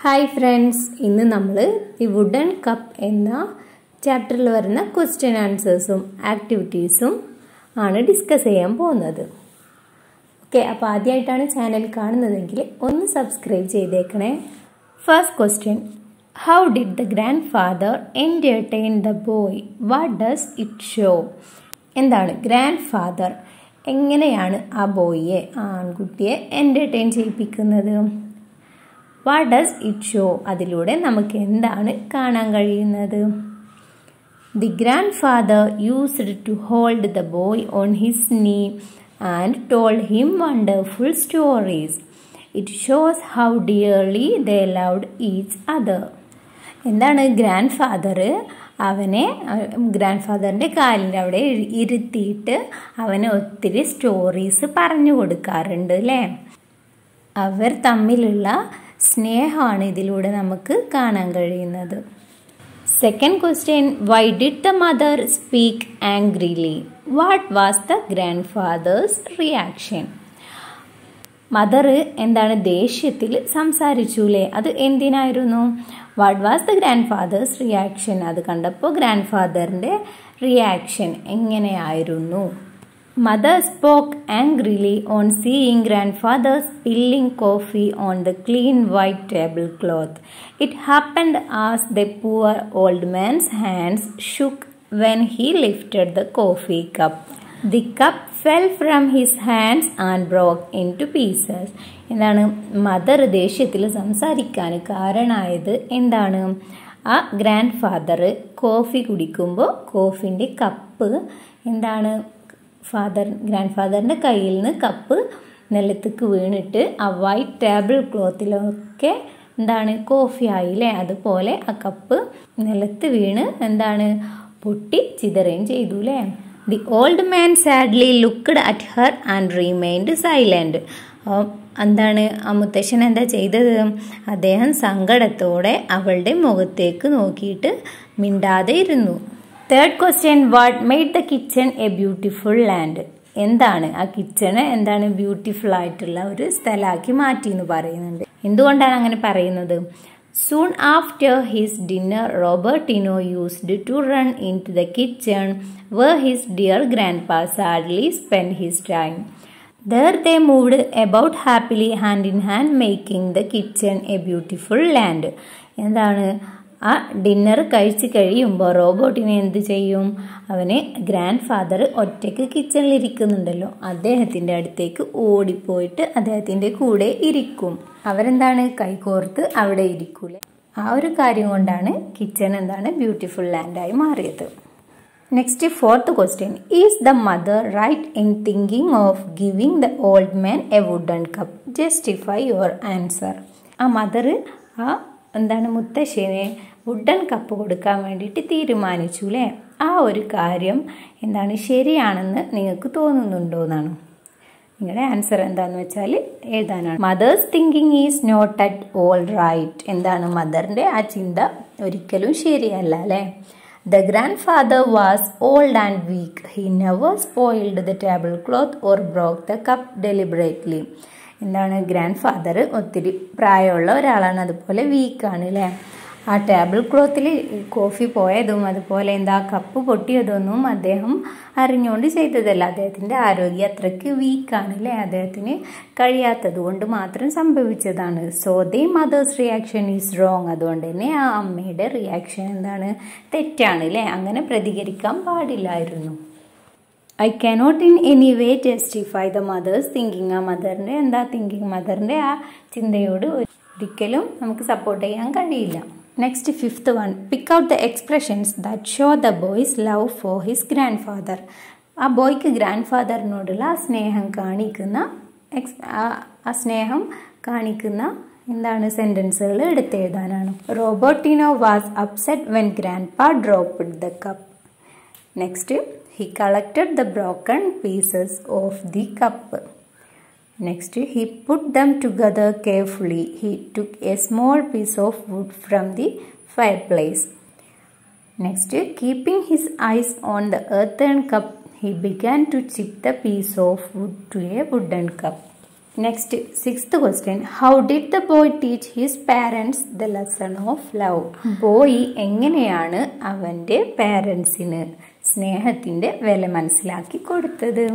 Hi friends ഇന്ന് നമ്മൾ the wooden cup എന്ന ചാപ്റ്ററിൽ വരുന്ന ക്വസ്റ്റ്യൻ ആൻസേഴ്സും ആക്ടിവിറ്റീസും ആണ് ഡിസ്കസ് ചെയ്യാൻ പോകുന്നത് ഓക്കെ അപ്പോൾ ആദ്യമായിട്ടാണ് ചാനൽ കാണുന്നതെങ്കിൽ ഒന്ന് സബ്സ്ക്രൈബ് ചെയ്തേക്കണേ first question how did the grandfather entertain the boy what does it show എന്താണ് ഗ്രാൻഡ് ഫാദർ എങ്ങനെയാണ് ആ ബോയിയെ ആ ആൺകുട്ടിയെ എൻ്റർടൈൻ ചെയ്യിപ്പിക്കുന്നത് വാട്ട് ഡസ് ഇറ്റ് ഷോ അതിലൂടെ നമുക്ക് എന്താണ് കാണാൻ കഴിയുന്നത് the grandfather used to hold the boy on his knee and told him wonderful stories it shows how dearly they loved each other എന്താണ് ഗ്രാൻഡ് ഫാദർ അവനെ ഗ്രാൻഡ് ഫാദറിൻ്റെ കാലിൻ്റെ അവിടെ ഇരുത്തിയിട്ട് അവന് ഒത്തിരി സ്റ്റോറീസ് പറഞ്ഞു കൊടുക്കാറുണ്ട് അല്ലേ അവർ തമ്മിലുള്ള സ്നേഹമാണ് ഇതിലൂടെ നമുക്ക് കാണാൻ കഴിയുന്നത് second question why did the mother speak angrily what was the grandfather's reaction mother എന്താണ് ദേഷ്യത്തിൽ സംസാരിച്ചൂലേ അത് എന്തിനായിരുന്നു what was the grandfather's reaction അത് കണ്ടപ്പോൾ ഗ്രാൻഡ് ഫാദറിൻ്റെ റിയാക്ഷൻ എങ്ങനെയായിരുന്നു Mother spoke angrily on seeing grandfather spilling coffee on the clean white tablecloth. It happened as the poor old man's hands shook when he lifted the coffee cup. The cup fell from his hands and broke into pieces. എന്താണ് mother ദേഷ്യത്തിൽ സംസാരിക്കാൻ കാരണമായത് എന്താണ് ആ grandfather coffee കുടിക്കുമ്പോൾ കോഫിൻ്റെ cup എന്താണ് father ഗ്രാൻഡ് ഫാദറിൻ്റെ കയ്യിൽ നിന്ന് കപ്പ് നിലത്തേക്ക് വീണിട്ട് ആ വൈറ്റ് ടേബിൾ ക്ലോത്തിലൊക്കെ എന്താണ് കോഫി ആയില്ലേ അതുപോലെ ആ കപ്പ് നിലത്ത് വീണ് എന്താണ് പൊട്ടി ചിതറുകയും ചെയ്തു അല്ലേ the old man sadly looked at her and remained silent എന്താണ് ആ മുത്തശ്ശൻ എന്താ ചെയ്തത് അദ്ദേഹം സങ്കടത്തോടെ അവളുടെ മുഖത്തേക്ക് നോക്കിയിട്ട് മിണ്ടാതെ ഇരുന്നു third question what made the kitchen a beautiful land എന്താണ് ആ കിച്ചണ് എന്താണ് ബ്യൂട്ടിഫുൾ ആയിട്ടുള്ള ഒരു സ്ഥലമാക്കി മാറ്റി എന്ന് പറയുന്നുണ്ട് എന്തുകൊണ്ടാണ് അങ്ങനെ പറയുന്നത് soon after his dinner Robertino used to run into the kitchen where his dear grandpa sadly spend his time there they moved about happily hand in hand making the kitchen a beautiful land എന്താണ് ആ dinner കഴിച്ച് കഴിയുമ്പോൾ റോബോട്ടിനെ എന്ത് ചെയ്യും അവന് grand father ഒറ്റയ്ക്ക് കിച്ചണിൽ ഇരിക്കുന്നുണ്ടല്ലോ അദ്ദേഹത്തിൻ്റെ അടുത്തേക്ക് ഓടിപ്പോയിട്ട് അദ്ദേഹത്തിൻ്റെ കൂടെ ഇരിക്കും അവരെന്താണ് കൈകോർത്ത് അവിടെ ഇരിക്കൂലേ ആ ഒരു കാര്യം കൊണ്ടാണ് കിച്ചൺ എന്താണ് ബ്യൂട്ടിഫുൾ ലാൻഡായി മാറിയത് next fourth question is the mother right in thinking of giving the old man a wooden cup justify your answer ആ മദർ ആ എന്താണ് മുത്തശ്ശിനെ വുഡൻ കപ്പ് കൊടുക്കാൻ വേണ്ടിയിട്ട് തീരുമാനിച്ചു അല്ലേ ആ ഒരു കാര്യം എന്താണ് ശരിയാണെന്ന് നിങ്ങൾക്ക് തോന്നുന്നുണ്ടോ എന്നാണ് നിങ്ങളുടെ ആൻസർ എന്താണെന്ന് വെച്ചാൽ എഴുതാനാണ് mother's thinking is not at all right എന്താണ് മദറിൻ്റെ ആ ചിന്ത ഒരിക്കലും ശരിയല്ല അല്ലേ the grandfather was old and weak he never spoiled the tablecloth or broke the cup deliberately എന്താണ് ഗ്രാൻഡ് ഫാദർ ഒത്തിരി പ്രായമുള്ള ഒരാളാണ് അതുപോലെ വീക്കാണ് അല്ലേ ആ ടേബിൾ ക്ലോത്തിൽ കോഫി പോയതും അതുപോലെ എന്താ കപ്പ് പൊട്ടിയതൊന്നും അദ്ദേഹം അറിഞ്ഞുകൊണ്ട് ചെയ്തതല്ല അദ്ദേഹത്തിൻ്റെ ആരോഗ്യം അത്രയ്ക്ക് വീക്കാണ് അല്ലേ അദ്ദേഹത്തിന് കഴിയാത്തത് കൊണ്ട് മാത്രം സംഭവിച്ചതാണ് so the mother's reaction is wrong അതുകൊണ്ട് തന്നെ ആ അമ്മയുടെ റിയാക്ഷൻ എന്താണ് തെറ്റാണ് അല്ലേ അങ്ങനെ പ്രതികരിക്കാൻ പാടില്ലായിരുന്നു I cannot in any way justify the mother's thinking ആ മദറിൻ്റെ എന്താ തിങ്കിങ് മദറിൻ്റെ ആ ചിന്തയോട് ഒരിക്കലും നമുക്ക് സപ്പോർട്ട് ചെയ്യാൻ കഴിയില്ല next fifth one pick out the expressions that show the boy's love for his grandfather ആ ബോയ്ക്ക് ഗ്രാൻഡ് ഫാദറിനോടുള്ള ആ സ്നേഹം കാണിക്കുന്ന എക്സ് ആ സ്നേഹം കാണിക്കുന്ന എന്താണ് സെൻറ്റൻസുകൾ എടുത്തെഴുതാനാണ് Robertino was upset when grandpa drop the cup next he collected the broken pieces of the cup. Next, he put them together carefully. He took a small piece of wood from the fireplace. Next, keeping his eyes on the earthen cup, he began to chip the piece of wood to a wooden cup. Next sixth question how did the boy teach his parents the lesson of love boy എങ്ങനെയാണ് അവൻ്റെ പാരൻസിന് സ്നേഹത്തിൻ്റെ വില മനസ്സിലാക്കി കൊടുത്തത്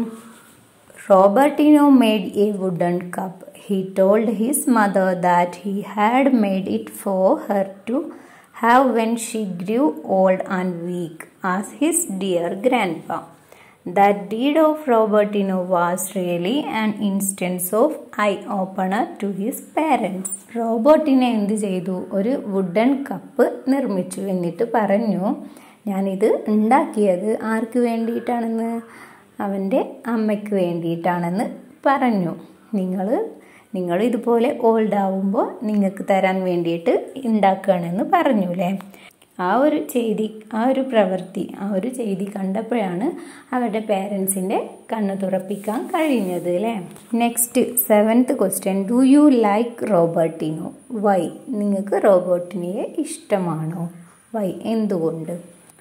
Robertino made a wooden cup he told his mother that he had made it for her to have when she grew old and weak as his dear grandpa That deed of Robertino was really an instance of eye opener to his parents. റോബോട്ടിനെ എന്ത് ചെയ്തു ഒരു wooden cup നിർമ്മിച്ചു എന്നിട്ട് പറഞ്ഞു ഞാനിത് ഉണ്ടാക്കിയത് ആർക്ക് വേണ്ടിയിട്ടാണെന്ന് അവൻ്റെ അമ്മയ്ക്ക് വേണ്ടിയിട്ടാണെന്ന് പറഞ്ഞു നിങ്ങൾ നിങ്ങൾ ഇതുപോലെ ഓൾഡ് ആവുമ്പോൾ നിങ്ങൾക്ക് തരാൻ വേണ്ടിയിട്ട് ഉണ്ടാക്കുകയാണെന്ന് പറഞ്ഞു അല്ലേ ആ ഒരു ചെയ്തി ആ ഒരു പ്രവൃത്തി ആ ഒരു ചെയ്തി കണ്ടപ്പോഴാണ് അവരുടെ പേരൻസിൻ്റെ കണ്ണ് തുറപ്പിക്കാൻ കഴിഞ്ഞത് അല്ലേ next seventh question do you like Robertino why നിങ്ങൾക്ക് റോബോട്ടിനെ ഇഷ്ടമാണോ വൈ എന്തുകൊണ്ട്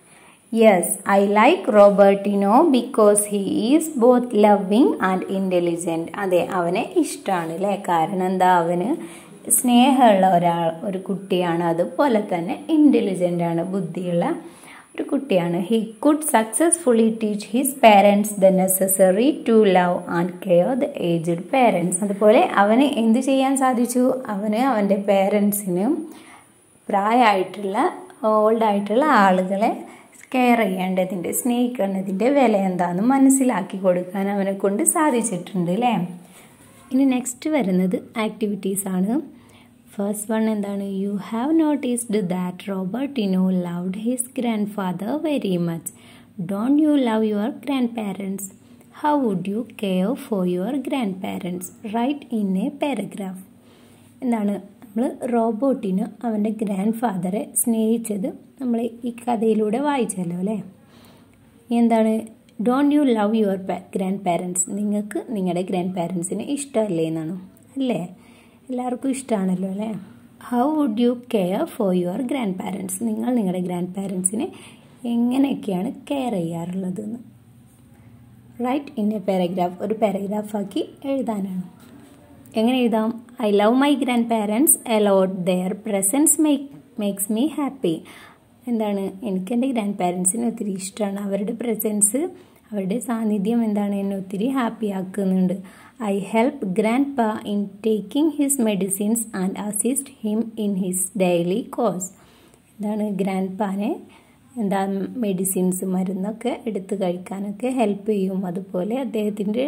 yes I like Robertino because he is both loving and intelligent അതെ അവനെ ഇഷ്ടമാണ് അല്ലേ കാരണം എന്താ അവന് സ്നേഹമുള്ള ഒരാൾ ഒരു കുട്ടിയാണ് അതുപോലെ തന്നെ ഇൻ്റലിജൻ്റ് ആണ് ബുദ്ധിയുള്ള ഒരു കുട്ടിയാണ് he could successfully teach his parents the necessary to love and care the aged parents അതുപോലെ അവന് എന്ത് ചെയ്യാൻ സാധിച്ചു അവന് അവൻ്റെ പാരൻസിന് പ്രായമായിട്ടുള്ള ഓൾഡായിട്ടുള്ള ആളുകളെ കെയർ ചെയ്യേണ്ടതിൻ്റെ സ്നേഹിക്കേണ്ടതിൻ്റെ വില എന്താണെന്ന് മനസ്സിലാക്കി കൊടുക്കാൻ അവനെ കൊണ്ട് സാധിച്ചിട്ടുണ്ട് അല്ലേ ഇനി നെക്സ്റ്റ് വരുന്നത് ആക്ടിവിറ്റീസ് ആണ് ഫസ്റ്റ് വൺ എന്താണ് you have noticed that Robertino loved his grandfather very much don't you love your grandparents how would you care for your grandparents write in a paragraph എന്താണ് നമ്മൾ റോബോട്ടിന് അവൻ്റെ grand ഫാദറെ സ്നേഹിച്ചത് നമ്മൾ ഈ കഥയിലൂടെ വായിച്ചല്ലോ അല്ലേ എന്താണ് don't you love your grandparents നിങ്ങൾക്ക് നിങ്ങളുടെ ഗ്രാൻഡ് പാരൻസിന് ഇഷ്ടമല്ലേ എന്നാണ് അല്ലേ എല്ലാവർക്കും ഇഷ്ടമാണല്ലോ അല്ലേ how would you care for your grandparents നിങ്ങൾ നിങ്ങളുടെ ഗ്രാൻഡ് പാരൻസിനെ എങ്ങനെയൊക്കെയാണ് കെയർ ചെയ്യാറുള്ളതെന്ന് റൈറ്റ് ഇൻ എ പാരഗ്രാഫ് ഒരു പാരഗ്രാഫാക്കി എഴുതാനാണ് എങ്ങനെ എഴുതാം I love my grandparents a lot their presence make makes me happy എന്താണ് എനിക്ക് എൻ്റെ ഗ്രാൻഡ് പാരൻസിനെ ഒത്തിരി ഇഷ്ടമാണ് അവരുടെ പ്രസൻസ് അവരുടെ സാന്നിധ്യം എന്താണ് എന്നെ ഒത്തിരി ഹാപ്പി ആക്കുന്നുണ്ട് I help grandpa in taking his medicines and assist him in his daily കോസ് എന്താണ് ഗ്രാൻഡ് പാനെ എന്താ മെഡിസിൻസ് മരുന്നൊക്കെ എടുത്ത് കഴിക്കാനൊക്കെ ഹെൽപ്പ് ചെയ്യും അതുപോലെ അദ്ദേഹത്തിൻ്റെ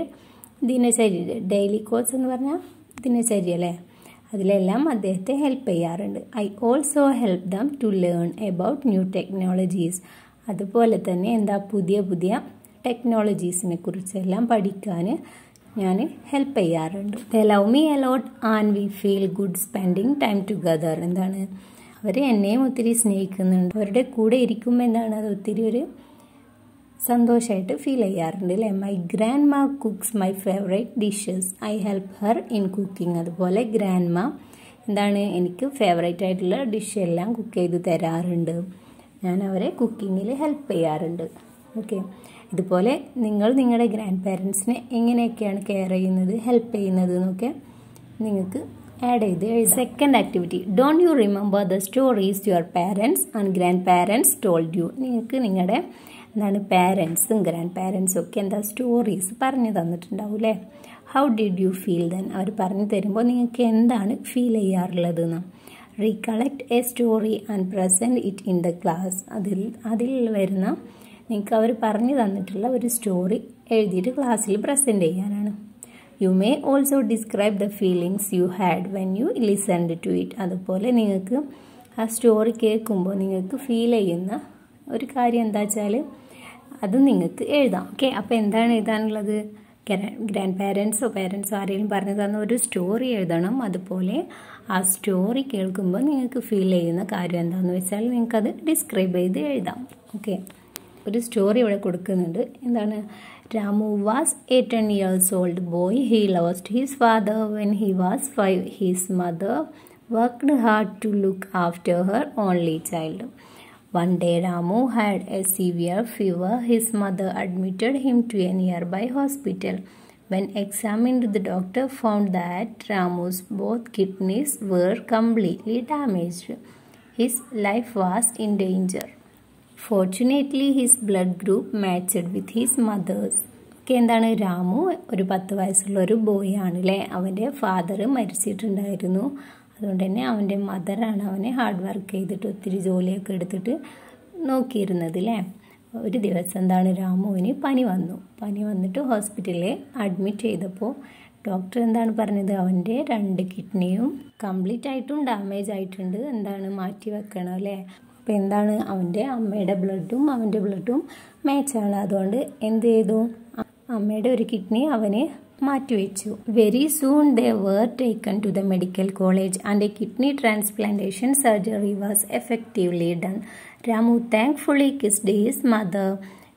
ദിനചര്യ ഡെയിലി കോഴ്സ് എന്ന് പറഞ്ഞാൽ ദിനചര്യ അല്ലേ അതിലെല്ലാം അദ്ദേഹത്തെ ഹെൽപ്പ് ചെയ്യാറുണ്ട് I also help them to learn about new technologies അതുപോലെ തന്നെ എന്താ പുതിയ പുതിയ ടെക്നോളജീസിനെ കുറിച്ചെല്ലാം പഠിക്കാൻ ഞാൻ ഹെൽപ്പ് ചെയ്യാറുണ്ട് they love me a lot and we feel good spending time together എന്താണ് അവർ എന്നെയും ഒത്തിരി സ്നേഹിക്കുന്നുണ്ട് അവരുടെ കൂടെ ഇരിക്കുമ്പോൾ എന്താണ് അത് ഒത്തിരി ഒരു സന്തോഷമായിട്ട് ഫീൽ ചെയ്യാറുണ്ട് അല്ലേ my grandma cooks my favourite dishes I help her in cooking അതുപോലെ ഗ്രാൻഡ് മാ എന്താണ് എനിക്ക് ഫേവറേറ്റ് ആയിട്ടുള്ള ഡിഷ് എല്ലാം കുക്ക് ചെയ്ത് തരാറുണ്ട് ഞാൻ അവരെ കുക്കിങ്ങിൽ ഹെൽപ്പ് ചെയ്യാറുണ്ട് ഓക്കെ ഇതുപോലെ നിങ്ങൾ നിങ്ങളുടെ ഗ്രാൻഡ് പാരൻസിനെ എങ്ങനെയൊക്കെയാണ് കെയർ ചെയ്യുന്നത് ഹെൽപ്പ് ചെയ്യുന്നത് എന്നൊക്കെ നിങ്ങൾക്ക് ആഡ് ചെയ്ത് എഴുതാം second activity don't you remember the stories your parents and grandparents told you നിങ്ങൾക്ക് നിങ്ങളുടെ എന്താണ് പാരൻസും ഗ്രാൻഡ് പാരൻസും ഒക്കെ എന്താ സ്റ്റോറീസ് പറഞ്ഞു തന്നിട്ടുണ്ടാവും അല്ലേ how did you feel then അവർ പറഞ്ഞു തരുമ്പോൾ നിങ്ങൾക്ക് എന്താണ് ഫീൽ ചെയ്യാറുള്ളതെന്ന് recollect a story and present it in the class അതിൽ അതിൽ വരുന്ന നിങ്ങൾക്ക് അവർ പറഞ്ഞു തന്നിട്ടുള്ള ഒരു സ്റ്റോറി എഴുതിയിട്ട് ക്ലാസ്സിൽ പ്രസൻറ്റ് ചെയ്യാനാണ് you may also describe the feelings you had when you listened to it അതുപോലെ നിങ്ങൾക്ക് ആ സ്റ്റോറി കേൾക്കുമ്പോൾ നിങ്ങൾക്ക് ഫീൽ ചെയ്യുന്ന ഒരു കാര്യം എന്താ വെച്ചാൽ അത് നിങ്ങൾക്ക് എഴുതാം ഓക്കെ അപ്പോൾ എന്താണ് എഴുതാനുള്ളത് ഗ്രാൻഡ് പാരൻസോ പാരൻസോ ആരെങ്കിലും പറഞ്ഞു തന്ന ഒരു സ്റ്റോറി എഴുതണം അതുപോലെ ആ സ്റ്റോറി കേൾക്കുമ്പോൾ നിങ്ങൾക്ക് ഫീൽ ചെയ്യുന്ന കാര്യം എന്താണെന്ന് വെച്ചാൽ നിങ്ങൾക്കത് ഡിസ്ക്രൈബ് ചെയ്ത് എഴുതാം ഓക്കെ ഒരു സ്റ്റോറി ഇവിടെ കൊടുക്കുന്നുണ്ട് എന്താണ് Ramu was a ten years old boy he lost his father when he was five his mother worked hard to look after her only child One day Ramu had a severe fever. His mother admitted him to a nearby hospital. When examined, the doctor found that Ramu's both kidneys were completely damaged. His life was in danger. Fortunately, his blood group matched with his mother's. ഒക്കെ എന്താണ് രാമു ഒരു പത്ത് വയസ്സുള്ള ഒരു boy ആണ് അല്ലേ അവൻ്റെ father മരിച്ചിട്ടുണ്ടായിരുന്നു അതുകൊണ്ട് തന്നെ അവൻ്റെ മദറാണ് അവനെ ഹാർഡ് വർക്ക് ചെയ്തിട്ട് ഒത്തിരി ജോലിയൊക്കെ എടുത്തിട്ട് നോക്കിയിരുന്നത് അല്ലേ ഒരു ദിവസം എന്താണ് രാമുവിന് പനി വന്നു പനി വന്നിട്ട് ഹോസ്പിറ്റലിൽ അഡ്മിറ്റ് ചെയ്തപ്പോൾ ഡോക്ടർ എന്താണ് പറഞ്ഞത് അവൻ്റെ രണ്ട് കിഡ്നിയും കംപ്ലീറ്റ് ആയിട്ടും ഡാമേജ് ആയിട്ടുണ്ട് എന്താണ് മാറ്റി വെക്കണം അല്ലേ അപ്പോൾ എന്താണ് അവൻ്റെ അമ്മയുടെ ബ്ലഡും അവൻ്റെ ബ്ലഡും മാച്ചാണ് അതുകൊണ്ട് എന്ത് ചെയ്തു അമ്മയുടെ ഒരു കിഡ്നി അവന് മാറ്റിവെച്ചു very soon they were taken to the medical college and a kidney transplantation surgery was effectively done Ramu thankfully kissed his mother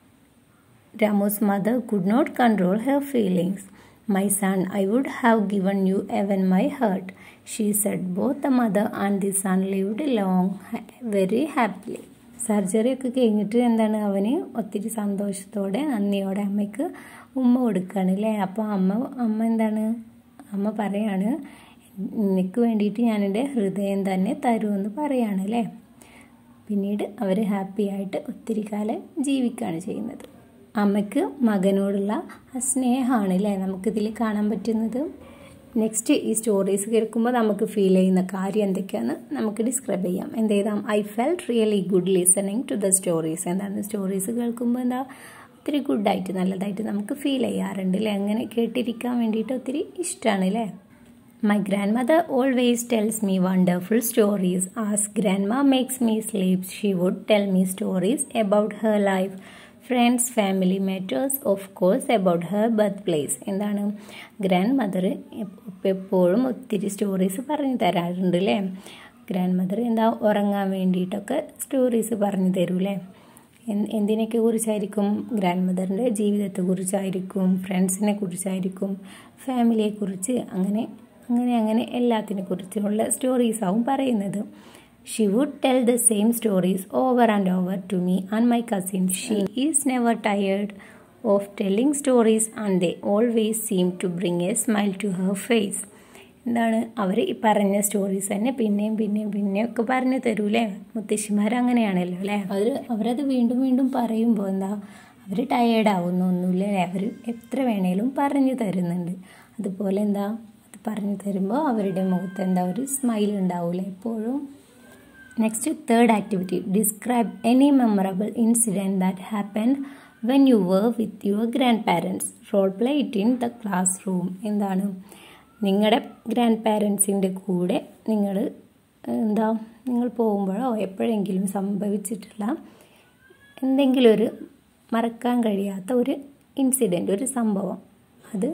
Ramu's mother could not control her feelings. My son, I would have given you even my heart, she said. Both the mother and the son lived long, very happily. Surgery ഒക്കെ കഴിഞ്ഞിട്ട് എന്താണ് അവന് ഒത്തിരി സന്തോഷത്തോടെ നന്ദിയോടെ അമ്മയ്ക്ക് ഉമ്മ കൊടുക്കുകയാണ് അല്ലേ അപ്പോൾ അമ്മ അമ്മ എന്താണ് അമ്മ പറയാണ് നിനക്ക് വേണ്ടിയിട്ട് ഞാൻ എൻ്റെ ഹൃദയം തന്നെ തരുമെന്ന് പറയാണ് അല്ലേ പിന്നീട് അവർ ഹാപ്പി ആയിട്ട് ഒത്തിരി കാലം ജീവിക്കുകയാണ് ചെയ്യുന്നത് അമ്മയ്ക്ക് മകനോടുള്ള ആ സ്നേഹമാണ് അല്ലേ നമുക്കിതിൽ കാണാൻ പറ്റുന്നത് നെക്സ്റ്റ് ഈ സ്റ്റോറീസ് കേൾക്കുമ്പോൾ നമുക്ക് ഫീൽ ചെയ്യുന്ന കാര്യം എന്തൊക്കെയാണെന്ന് നമുക്ക് ഡിസ്ക്രൈബ് ചെയ്യാം എന്ത് ചെയ്താം I felt really good listening to the stories എന്താണ് സ്റ്റോറീസ് കേൾക്കുമ്പോൾ എന്താ ഒത്തിരി ഗുഡായിട്ട് നല്ലതായിട്ട് നമുക്ക് ഫീൽ ചെയ്യാറുണ്ട് അല്ലേ അങ്ങനെ കേട്ടിരിക്കാൻ വേണ്ടിയിട്ട് ഒത്തിരി ഇഷ്ടമാണ് അല്ലേ My grandmother always tells me wonderful stories. As grandma makes me sleep, she would tell me stories about her life, friends, family matters, of course, about her birthplace. എന്താണ് ഗ്രാൻഡ് മദർ എപ്പോഴും ഒത്തിരി സ്റ്റോറീസ് പറഞ്ഞു തരാറുണ്ട് അല്ലേ grand mother എന്താ ഉറങ്ങാൻ വേണ്ടിയിട്ടൊക്കെ stories പറഞ്ഞു തരൂലേ എന്തിനൊക്കെ കുറിച്ചായിരിക്കും ഗ്രാൻഡ് മദറിൻ്റെ ജീവിതത്തെക്കുറിച്ചായിരിക്കും ഫ്രണ്ട്സിനെ കുറിച്ചായിരിക്കും ഫാമിലിയെക്കുറിച്ച് അങ്ങനെ അങ്ങനെ അങ്ങനെ എല്ലാത്തിനെ കുറിച്ചുള്ള സ്റ്റോറീസ് ആവും പറയുന്നത് she would tell the same stories over and over to me and my cousin she is never tired of telling stories and they always seem to bring a smile to her face എന്താണ് അവർ ഈ പറഞ്ഞ stories തന്നെ പിന്നെയും പിന്നെയും പിന്നെയും ഒക്കെ പറഞ്ഞു തരൂലേ മുത്തശ്ശിമാർ അങ്ങനെയാണല്ലോ അല്ലേ അവർ അവരത് വീണ്ടും വീണ്ടും പറയുമ്പോൾ എന്താ അവർ ടയേർഡ് ആവുന്നൊന്നുമില്ല അല്ലേ അവർ എത്ര വേണേലും പറഞ്ഞു തരുന്നുണ്ട് അതുപോലെ എന്താ അത് പറഞ്ഞു തരുമ്പോൾ അവരുടെ മുഖത്ത് എന്താ ഒരു സ്മൈൽ ഉണ്ടാവില്ല എപ്പോഴും next third activity describe any memorable incident that happen when you were with your grandparents role play it in the classroom എന്താണ് നിങ്ങളുടെ ഗ്രാൻഡ് പാരൻസിൻ്റെ കൂടെ നിങ്ങൾ എന്താ നിങ്ങൾ പോകുമ്പോഴോ എപ്പോഴെങ്കിലും സംഭവിച്ചിട്ടുള്ള എന്തെങ്കിലും ഒരു മറക്കാൻ കഴിയാത്ത ഒരു ഇൻസിഡൻറ്റ് ഒരു സംഭവം അത്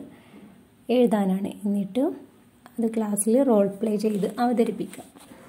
എഴുതാനാണ് എന്നിട്ട് അത് ക്ലാസ്സിൽ റോൾ പ്ലേ ചെയ്ത് അവതരിപ്പിക്കുക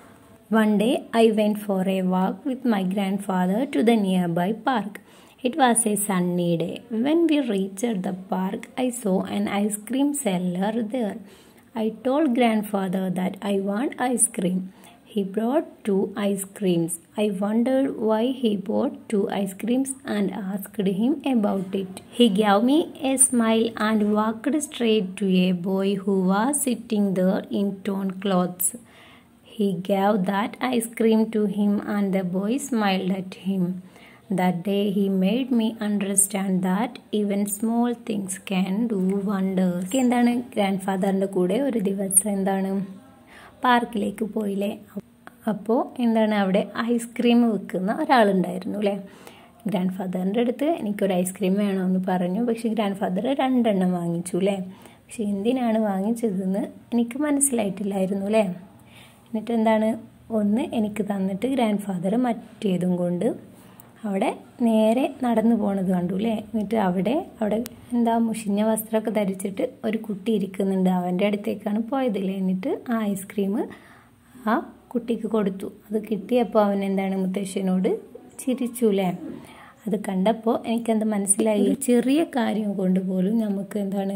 one day I went for a walk with my grandfather to the nearby park It was a sunny day. When we reached the park, I saw an ice cream seller there. I told grandfather that I want ice cream. He brought two ice creams. I wondered why he bought two ice creams and asked him about it. He gave me a smile and walked straight to a boy who was sitting there in torn clothes. He gave that ice cream to him and the boy smiled at him. That day he made me understand that even small things can do wonders. എന്താണ് ഗ്രാൻഡ് ഫാദറിൻ്റെ കൂടെ ഒരു ദിവസം എന്താണ് പാർക്കിലേക്ക് പോയില്ലേ അപ്പോൾ എന്താണ് അവിടെ ഐസ്ക്രീം വിൽക്കുന്ന ഒരാളുണ്ടായിരുന്നു അല്ലേ ഗ്രാൻഡ് ഫാദറിൻ്റെ അടുത്ത് എനിക്കൊരു ഐസ്ക്രീം വേണമെന്ന് പറഞ്ഞു പക്ഷേ ഗ്രാൻഡ് ഫാദർ രണ്ടെണ്ണം വാങ്ങിച്ചു അല്ലേ പക്ഷെ എന്തിനാണ് വാങ്ങിച്ചതെന്ന് എനിക്ക് മനസ്സിലായിട്ടില്ലായിരുന്നു അല്ലേ എന്നിട്ട് എന്താണ് ഒന്ന് എനിക്ക് തന്നിട്ട് ഗ്രാൻഡ് ഫാദർ മറ്റേതും കൊണ്ട് അവിടെ നേരെ നടന്നു പോണത് കണ്ടു അല്ലേ എന്നിട്ട് അവിടെ അവിടെ എന്താ മുഷിഞ്ഞ വസ്ത്രമൊക്കെ ധരിച്ചിട്ട് ഒരു കുട്ടി ഇരിക്കുന്നുണ്ട് അവൻ്റെ അടുത്തേക്കാണ് പോയതില്ലേ എന്നിട്ട് ആ ഐസ്ക്രീം ആ കുട്ടിക്ക് കൊടുത്തു അത് കിട്ടിയപ്പോൾ അവൻ എന്താണ് മുത്തശ്ശനോട് ചിരിച്ചു അല്ലേ അത് കണ്ടപ്പോൾ എനിക്കെന്ത് മനസ്സിലായി ചെറിയ കാര്യം കൊണ്ട് പോലും നമുക്ക് എന്താണ്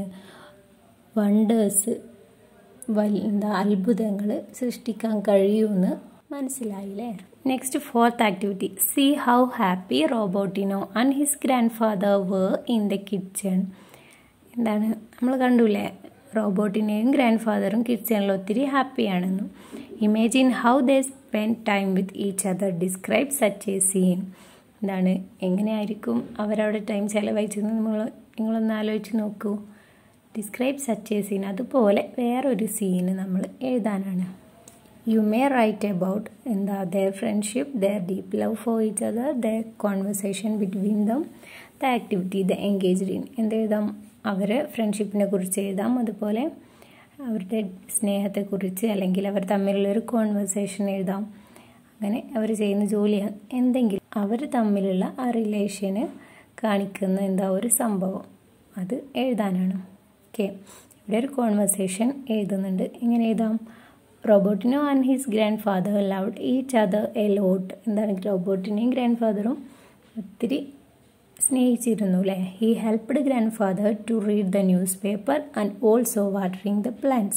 വണ്ടേഴ്സ് വലിയ എന്താ അത്ഭുതങ്ങൾ സൃഷ്ടിക്കാൻ കഴിയുമെന്ന് മനസ്സിലായില്ലേ next fourth activity see how happy Robotino and his grandfather were in the kitchen എന്താണ് നമ്മൾ കണ്ടൂലേ റോബോട്ടിനെയും ഗ്രാൻഡ് ഫാദറും കിച്ചണിൽ ഒത്തിരി ഹാപ്പിയാണെന്നും imagine how they spend time with each other describe such a scene എന്താണ് എങ്ങനെയായിരിക്കും അവരവിടെ ടൈം ചെലവഴിച്ചത് നമ്മൾ നിങ്ങളൊന്ന് ആലോചിച്ച് നോക്കൂ ഡിസ്ക്രൈബ് സച്ച് എ സീൻ അതുപോലെ വേറൊരു സീന് നമ്മൾ എഴുതാനാണ് യു മേ റൈറ്റ് അബൌട്ട് എന്താ their friendship their deep love for each other their conversation between them the activity they engaged in എന്തെഴുതാം അവരെ ഫ്രണ്ട്ഷിപ്പിനെ കുറിച്ച് എഴുതാം അതുപോലെ അവരുടെ സ്നേഹത്തെക്കുറിച്ച് അല്ലെങ്കിൽ അവർ തമ്മിലുള്ളൊരു കോൺവെർസേഷൻ എഴുതാം അങ്ങനെ അവർ ചെയ്യുന്ന ജോലി എന്തെങ്കിലും അവർ തമ്മിലുള്ള ആ റിലേഷന് കാണിക്കുന്ന എന്താ ഒരു സംഭവം അത് എഴുതാനാണ് ഓക്കെ ഇവിടെ ഒരു കോൺവെർസേഷൻ എഴുതുന്നുണ്ട് എങ്ങനെ എഴുതാം Robotino and his grandfather loved each other a lot എന്താണ് റോബോട്ടിനെയും ഗ്രാൻഡ് ഫാദറും ഒത്തിരി സ്നേഹിച്ചിരുന്നു അല്ലേ he helped grandfather to read the newspaper and also watering the plants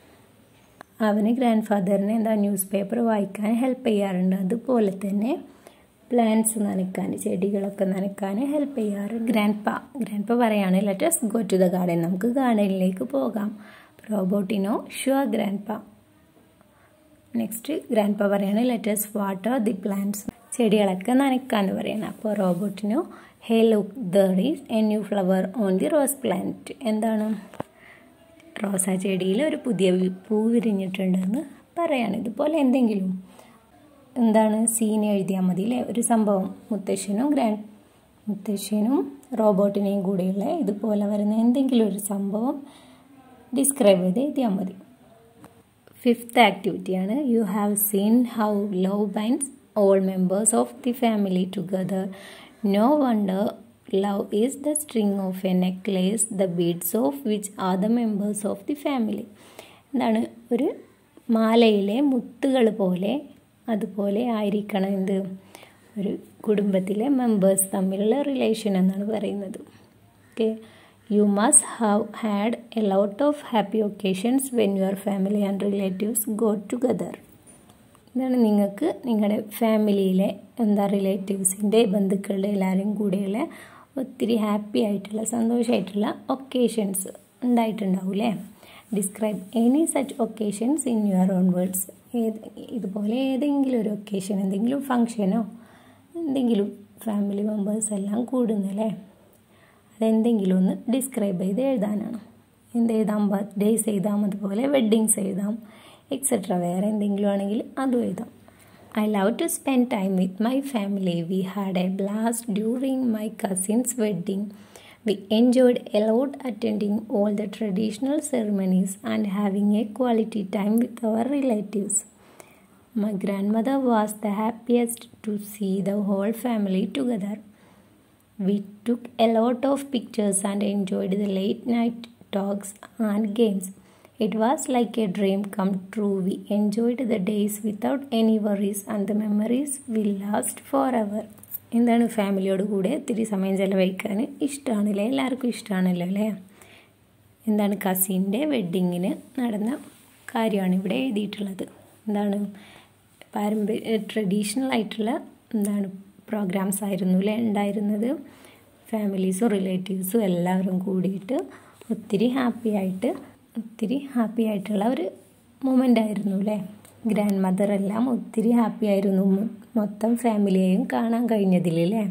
അവന് ഗ്രാൻഡ് ഫാദറിനെ എന്താ ന്യൂസ് പേപ്പർ വായിക്കാൻ ഹെൽപ്പ് ചെയ്യാറുണ്ട് അതുപോലെ തന്നെ പ്ലാന്റ്സ് നനയ്ക്കാൻ ചെടികളൊക്കെ നനയ്ക്കാൻ ഹെൽപ്പ് ചെയ്യാറ് ഗ്രാൻഡ് പ ഗ്രാൻഡ് പ പറയാണ് let's go to the garden നമുക്ക് ഗാർഡനിലേക്ക് പോകാം Robotino sure grandpa next grandpa പറയാണ് ലെറ്റസ് വാട്ടർ ദി പ്ലാന്റ്സ് ചെടികളൊക്കെ നനയ്ക്കാന്ന് പറയണം അപ്പോൾ Robotino hey look there is a new flower on the rose plant എന്താണ് റോസാ ചെടിയിൽ ഒരു പുതിയ പൂ വിരിഞ്ഞിട്ടുണ്ടെന്ന് പറയാണ് ഇതുപോലെ എന്തെങ്കിലും എന്താണ് സീൻ എഴുതിയാൽ മതി അല്ലേ ഒരു സംഭവം മുത്തശ്ശനും ഗ്രാൻഡ് മുത്തശ്ശനും റോബോട്ടിനെയും കൂടെയുള്ള ഇതുപോലെ വരുന്ന എന്തെങ്കിലും ഒരു സംഭവം ഡിസ്ക്രൈബ് ചെയ്ത് എഴുതിയാൽ മതി ഫിഫ്ത്ത് ആക്ടിവിറ്റിയാണ് you have seen how love binds all members of the family together. No wonder love is the string of a necklace, the beads of which are the members of the family. എന്താണ് ഒരു മാലയിലെ മുത്തുകൾ പോലെ അതുപോലെ ആയിരിക്കണം എന്ത് ഒരു കുടുംബത്തിലെ members തമ്മിലുള്ള റിലേഷൻ എന്നാണ് പറയുന്നത് okay you must have had a lot of happy occasions when your family and relatives go together ഇതാണ് നിങ്ങൾക്ക് നിങ്ങളുടെ ഫാമിലിയിലെ എന്താ റിലേറ്റീവ്സിൻ്റെ ബന്ധുക്കളുടെ എല്ലാവരും കൂടെയുള്ള ഒത്തിരി ഹാപ്പി ആയിട്ടുള്ള സന്തോഷമായിട്ടുള്ള ഒക്കേഷൻസ് ഉണ്ടായിട്ടുണ്ടാവും അല്ലേ describe any such occasions in your own words ഏത് ഇതുപോലെ ഏതെങ്കിലും ഒരു ഒക്കേഷൻ എന്തെങ്കിലും ഫങ്ഷനോ എന്തെങ്കിലും ഫാമിലി മെമ്പേഴ്സ് എല്ലാം കൂടുന്നല്ലേ അതെന്തെങ്കിലും ഒന്ന് ഡിസ്ക്രൈബ് ചെയ്ത് എഴുതാനാണ് എന്ത് എഴുതാം ബർത്ത്ഡേയ്സ് എഴുതാം അതുപോലെ വെഡ്ഡിങ്സ് എഴുതാം എക്സെട്ര വേറെ എന്തെങ്കിലും ആണെങ്കിൽ അതും എഴുതാം I love to spend time with my family we had a blast during my cousin's wedding we enjoyed a lot attending all the traditional ceremonies and having a quality time with our relatives my grandmother was the happiest to see the whole family together We took a lot of pictures and enjoyed the late night talks and games. It was like a dream come true. We enjoyed the days without any worries and the memories will last forever. എന്താണ് ഫാമിലിയോട് കൂടെ ഒത്തിരി സമയം ചിലവഴിക്കാൻ ഇഷ്ടമാണല്ലേ എല്ലാവർക്കും ഇഷ്ടമാണല്ലോ അല്ലേ എന്താണ് കസിൻ്റെ വെഡ്ഡിങ്ങിന് നടന്ന കാര്യമാണ് ഇവിടെ എഴുതിയിട്ടുള്ളത് എന്താണ് പാരമ്പര്യ ട്രഡീഷണൽ ആയിട്ടുള്ള എന്താണ് പ്രോഗ്രാംസ് ആയിരുന്നു അല്ലേ ഉണ്ടായിരുന്നത് ഫാമിലീസും റിലേറ്റീവ്സും എല്ലാവരും കൂടിയിട്ട് ഒത്തിരി ഹാപ്പി ആയിട്ട് ഒത്തിരി ഹാപ്പി ആയിട്ടുള്ള ഒരു മൊമെൻ്റ് ആയിരുന്നു അല്ലേ ഗ്രാൻഡ് മദർ എല്ലാം ഒത്തിരി ഹാപ്പി ആയിരുന്നു മൊത്തം ഫാമിലിയെയും കാണാൻ കഴിഞ്ഞതിൽ അല്ലേ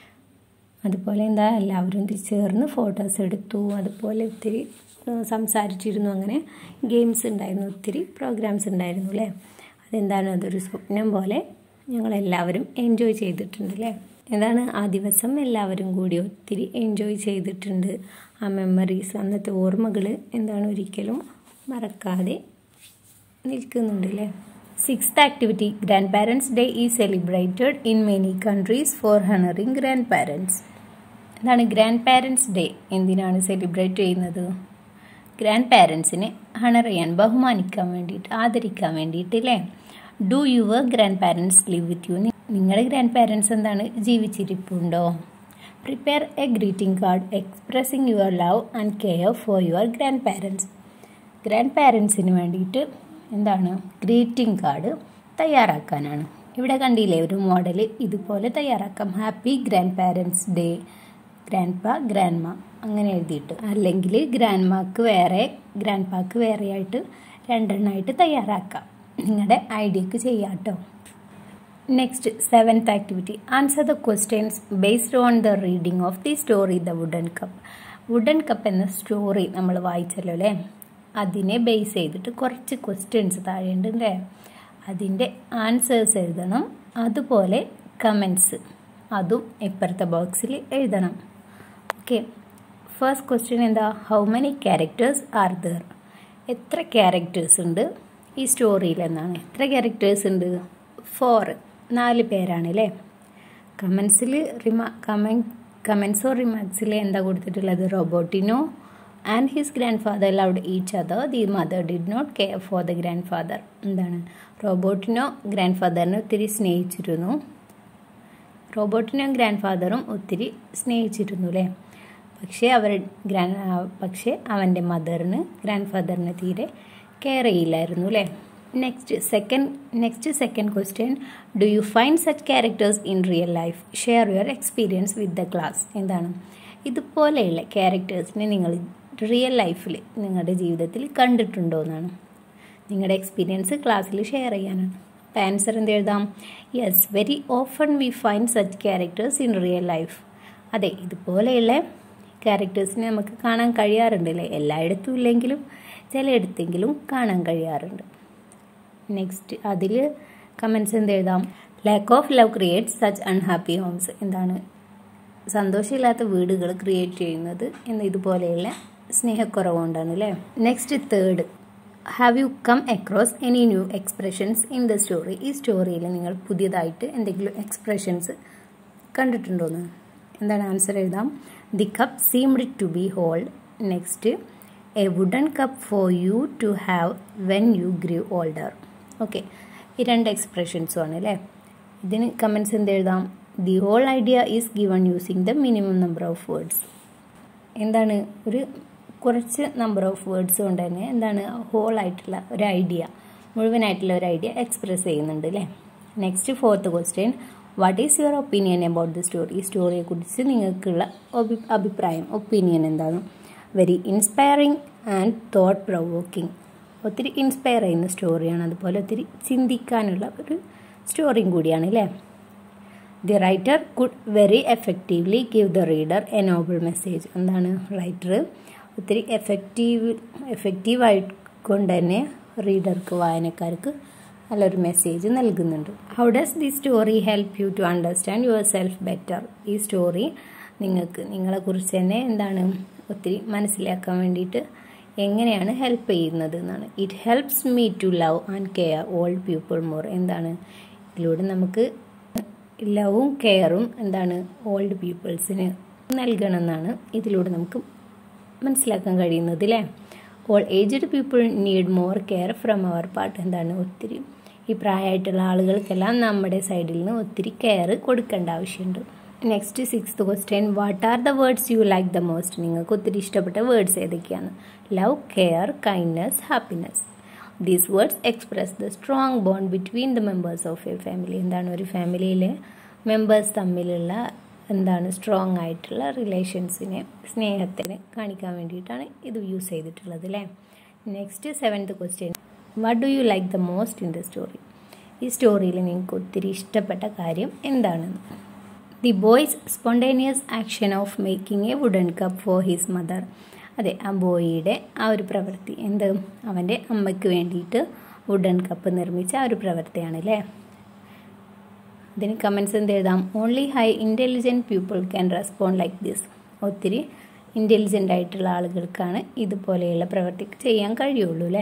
അതുപോലെ എന്താ എല്ലാവരും ചേർന്ന് ഫോട്ടോസ് എടുത്തു അതുപോലെ ഒത്തിരി സംസാരിച്ചിരുന്നു അങ്ങനെ ഗെയിംസ് ഉണ്ടായിരുന്നു ഒത്തിരി പ്രോഗ്രാംസ് ഉണ്ടായിരുന്നു അല്ലേ അതെന്താണ് അതൊരു സ്വപ്നം പോലെ ഞങ്ങളെല്ലാവരും എൻജോയ് ചെയ്തിട്ടുണ്ട് അല്ലേ എന്താണ് ആ ദിവസം എല്ലാവരും കൂടി ഒത്തിരി എൻജോയ് ചെയ്തിട്ടുണ്ട് ആ മെമ്മറീസ് അന്നത്തെ ഓർമ്മകൾ എന്താണ് ഒരിക്കലും മറക്കാതെ നിൽക്കുന്നുണ്ട് അല്ലേ sixth activity grandparents day is celebrated in many countries for honouring grandparents എന്താണ് ഗ്രാൻഡ് പാരൻസ് ഡേ എന്തിനാണ് സെലിബ്രേറ്റ് ചെയ്യുന്നത് ഗ്രാൻഡ് പാരൻസിനെ ഹണർ ചെയ്യാൻ ബഹുമാനിക്കാൻ വേണ്ടിയിട്ട് ആദരിക്കാൻ വേണ്ടിയിട്ട് അല്ലേ do your grandparents live with you നിങ്ങളുടെ ഗ്രാൻഡ് പാരൻസ് എന്താണ് ജീവിച്ചിരിപ്പുണ്ടോ prepare a greeting card expressing your love and care for your grandparents ഗ്രാൻഡ് പാരൻസിന് വേണ്ടിയിട്ട് എന്താണ് ഗ്രീറ്റിംഗ് കാർഡ് തയ്യാറാക്കാനാണ് ഇവിടെ കണ്ടില്ലേ ഒരു മോഡൽ ഇതുപോലെ തയ്യാറാക്കാം happy grandparents day grandpa grandma അങ്ങനെ എഴുതിയിട്ട് അല്ലെങ്കിൽ ഗ്രാൻഡ് മാക്ക് വേറെ ഗ്രാൻഡ് പാക്ക് വേറെ ആയിട്ട് രണ്ടെണ്ണമായിട്ട് തയ്യാറാക്കാം നിങ്ങളുടെ ഐഡിയക്ക് ചെയ്യാം കേട്ടോ next seventh activity answer the questions based on the reading of the story the wooden cup wooden cup എന്ന സ്റ്റോറി നമ്മൾ വായിച്ചല്ലോ അല്ലേ അതിനെ ബേസ് ചെയ്തിട്ട് കുറച്ച് ക്വസ്റ്റ്യൻസ് താഴെയുണ്ട് അല്ലേ അതിൻ്റെ ആൻസേഴ്സ് എഴുതണം അതുപോലെ കമൻസ് അതും ഇപ്പുറത്തെ ബോക്സിൽ എഴുതണം ഓക്കെ ഫസ്റ്റ് ക്വസ്റ്റ്യൻ എന്താ how many characters are there എത്ര ക്യാരക്ടേഴ്സ് ഉണ്ട് ഈ സ്റ്റോറിയിൽ എന്നാണ് എത്ര ക്യാരക്ടേഴ്സ് ഉണ്ട് ഫോർ നാല് പേരാണ് അല്ലേ കമൻസിൽ റിമാ കമൻ കമൻസോ റിമാർക്സിൽ എന്താ കൊടുത്തിട്ടുള്ളത് Robotino and his grandfather loved each other the mother did not care for the grandfather എന്താണ് റോബോട്ടിനോ ഗ്രാൻഡ് ഫാദറിനെ ഒത്തിരി സ്നേഹിച്ചിരുന്നു റോബോട്ടിനും ഗ്രാൻഡ് ഫാദറും ഒത്തിരി സ്നേഹിച്ചിരുന്നു അല്ലേ പക്ഷേ അവർ ഗ്രാൻഡ് പക്ഷേ അവൻ്റെ മദറിന് ഗ്രാൻഡ് ഫാദറിന് തീരെ കെയർ ചെയ്യില്ലായിരുന്നു അല്ലേ next second next second question do you find such characters in real life share your experience with the class എന്താണ് ഇതുപോലെയുള്ള ക്യാരക്ടേഴ്സിനെ നിങ്ങൾ റിയൽ ലൈഫിൽ നിങ്ങളുടെ ജീവിതത്തിൽ കണ്ടിട്ടുണ്ടോ എന്നാണ് നിങ്ങളുടെ എക്സ്പീരിയൻസ് ക്ലാസ്സിൽ ഷെയർ ചെയ്യാനാണ് അപ്പോൾ ആൻസർ എന്ത് എഴുതാം yes very often we find such characters in real life അതെ ഇതുപോലെയുള്ള ക്യാരക്ടേഴ്സിനെ നമുക്ക് കാണാൻ കഴിയാറുണ്ട് അല്ലേ എല്ലായിടത്തും ഇല്ലെങ്കിലും ചിലയിടത്തെങ്കിലും കാണാൻ കഴിയാറുണ്ട് നെക്സ്റ്റ് അതിൽ കമൻസ് എന്ത് എഴുതാം lack of love create such unhappy homes എന്താണ് സന്തോഷമില്ലാത്ത വീടുകൾ ക്രിയേറ്റ് ചെയ്യുന്നത് എന്ന ഇതുപോലെയുള്ള സ്നേഹക്കുറവ് കൊണ്ടാണ് അല്ലേ next third have you come across any new expressions in the story ഈ സ്റ്റോറിയിൽ നിങ്ങൾ പുതിയതായിട്ട് എന്തെങ്കിലും എക്സ്പ്രഷൻസ് കണ്ടിട്ടുണ്ടോന്ന് എന്താണ് ആൻസർ എഴുതാം the cup seemed to be hold next a wooden cup for you to have when you grew older okay ഈ രണ്ട് എക്സ്പ്രഷൻസും ആണ് അല്ലേ ഇതിന് കമൻസ് എന്ത് എഴുതാം the whole idea is given using the minimum number of words എന്താണ് ഒരു കുറച്ച് നമ്പർ ഓഫ് വേർഡ്സ് കൊണ്ട് തന്നെ എന്താണ് ഹോൾ ആയിട്ടുള്ള ഒരു ഐഡിയ മുഴുവനായിട്ടുള്ള ഒരു ഐഡിയ എക്സ്പ്രസ് ചെയ്യുന്നുണ്ട് അല്ലേ next fourth question what is your opinion about the story ഈ സ്റ്റോറിയെക്കുറിച്ച് നിങ്ങൾക്കുള്ള അഭിപ്രായം ഒപ്പീനിയൻ എന്താണ് very inspiring and thought provoking ഒത്തിരി ഇൻസ്പയർ ചെയ്യുന്ന സ്റ്റോറിയാണ് അതുപോലെ ഒത്തിരി ചിന്തിക്കാനുള്ള ഒരു സ്റ്റോറിയും കൂടിയാണ് അല്ലേ the writer could very effectively give the reader a noble message എന്താണ് റൈറ്റർ ഒത്തിരി എഫക്റ്റീവ് എഫക്റ്റീവായിട്ട് കൊണ്ട് തന്നെ റീഡർക്ക് വായനക്കാർക്ക് നല്ലൊരു മെസ്സേജ് നൽകുന്നുണ്ട് how does the story help you to understand yourself better ഈ സ്റ്റോറി നിങ്ങൾക്ക് നിങ്ങളെക്കുറിച്ച് തന്നെ എന്താണ് ഒത്തിരി മനസ്സിലാക്കാൻ വേണ്ടിയിട്ട് എങ്ങനെയാണ് ഹെൽപ്പ് ചെയ്യുന്നത് എന്നാണ് it helps me to love and care old people more എന്താണ് ഇതിലൂടെ നമുക്ക് ലവും കെയറും എന്താണ് ഓൾഡ് പീപ്പിൾസിന് നൽകണമെന്നാണ് ഇതിലൂടെ നമുക്ക് മനസ്സിലാക്കാൻ കഴിയുന്നത് അല്ലേ old aged people need more care from our part എന്താണ് ഒത്തിരി ഈ പ്രായമായിട്ടുള്ള ആളുകൾക്കെല്ലാം നമ്മുടെ സൈഡിൽ നിന്ന് ഒത്തിരി കെയർ കൊടുക്കേണ്ട ആവശ്യമുണ്ട് next sixth question what are the words you like the most നിങ്ങൾക്ക് ഒത്തിരി ഇഷ്ടപ്പെട്ട വേർഡ്സ് ഏതൊക്കെയാണ് love care kindness happiness these words express the strong bond between the members of a family എന്താണ് ഒരു ഫാമിലിയിലെ മെമ്പേഴ്സ് തമ്മിലുള്ള എന്താണ് സ്ട്രോങ് ആയിട്ടുള്ള റിലേഷൻസിനെ സ്നേഹത്തിനെ കാണിക്കാൻ വേണ്ടിയിട്ടാണ് ഇത് യൂസ് ചെയ്തിട്ടുള്ളത് അല്ലേ next seventh question what do you like the most in the story ഈ സ്റ്റോറിയിൽ നിങ്ങൾക്ക് ഒത്തിരി ഇഷ്ടപ്പെട്ട കാര്യം എന്താണെന്ന് the boy's spontaneous action of making a wooden cup for his mother അതെ ആ ബോയിയുടെ ആ ഒരു പ്രവൃത്തി എന്ത് അവൻ്റെ അമ്മയ്ക്ക് വേണ്ടിയിട്ട് വുഡൻ കപ്പ് നിർമ്മിച്ച ആ ഒരു പ്രവൃത്തിയാണ് അല്ലേ ഇതിന് കമൻസ് എന്ത് എഴുതാം only high intelligent people can respond like this ഒത്തിരി ഇൻ്റലിജൻ്റ് ആയിട്ടുള്ള ആളുകൾക്കാണ് ഇതുപോലെയുള്ള പ്രവൃത്തി ചെയ്യാൻ കഴിയുള്ളൂ അല്ലേ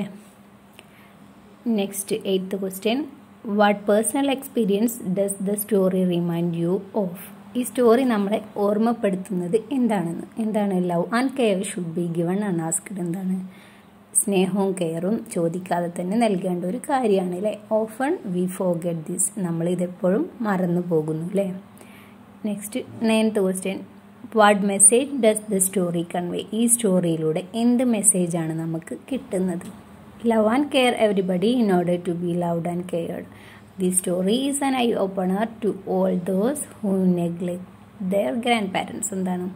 next eighth question what personal experience does the story remind you of ഈ സ്റ്റോറി നമ്മളെ ഓർമ്മപ്പെടുത്തുന്നത് എന്താണെന്ന് എന്താണ് love and care should be given unasked എന്താണ് സ്നേഹവും കെയറും ചോദിക്കാതെ തന്നെ നൽകേണ്ട ഒരു കാര്യമാണ് അല്ലേ ഓഫൺ വി ഫോഗെറ്റ് ദിസ് നമ്മളിതെപ്പോഴും മറന്നു പോകുന്നു അല്ലേ next ninth question what message does the story convey ഈ സ്റ്റോറിയിലൂടെ എന്ത് മെസ്സേജാണ് നമുക്ക് കിട്ടുന്നത് love and care everybody in order to be loved and cared the story is an eye opener to all those who neglect their grandparents എന്താണ്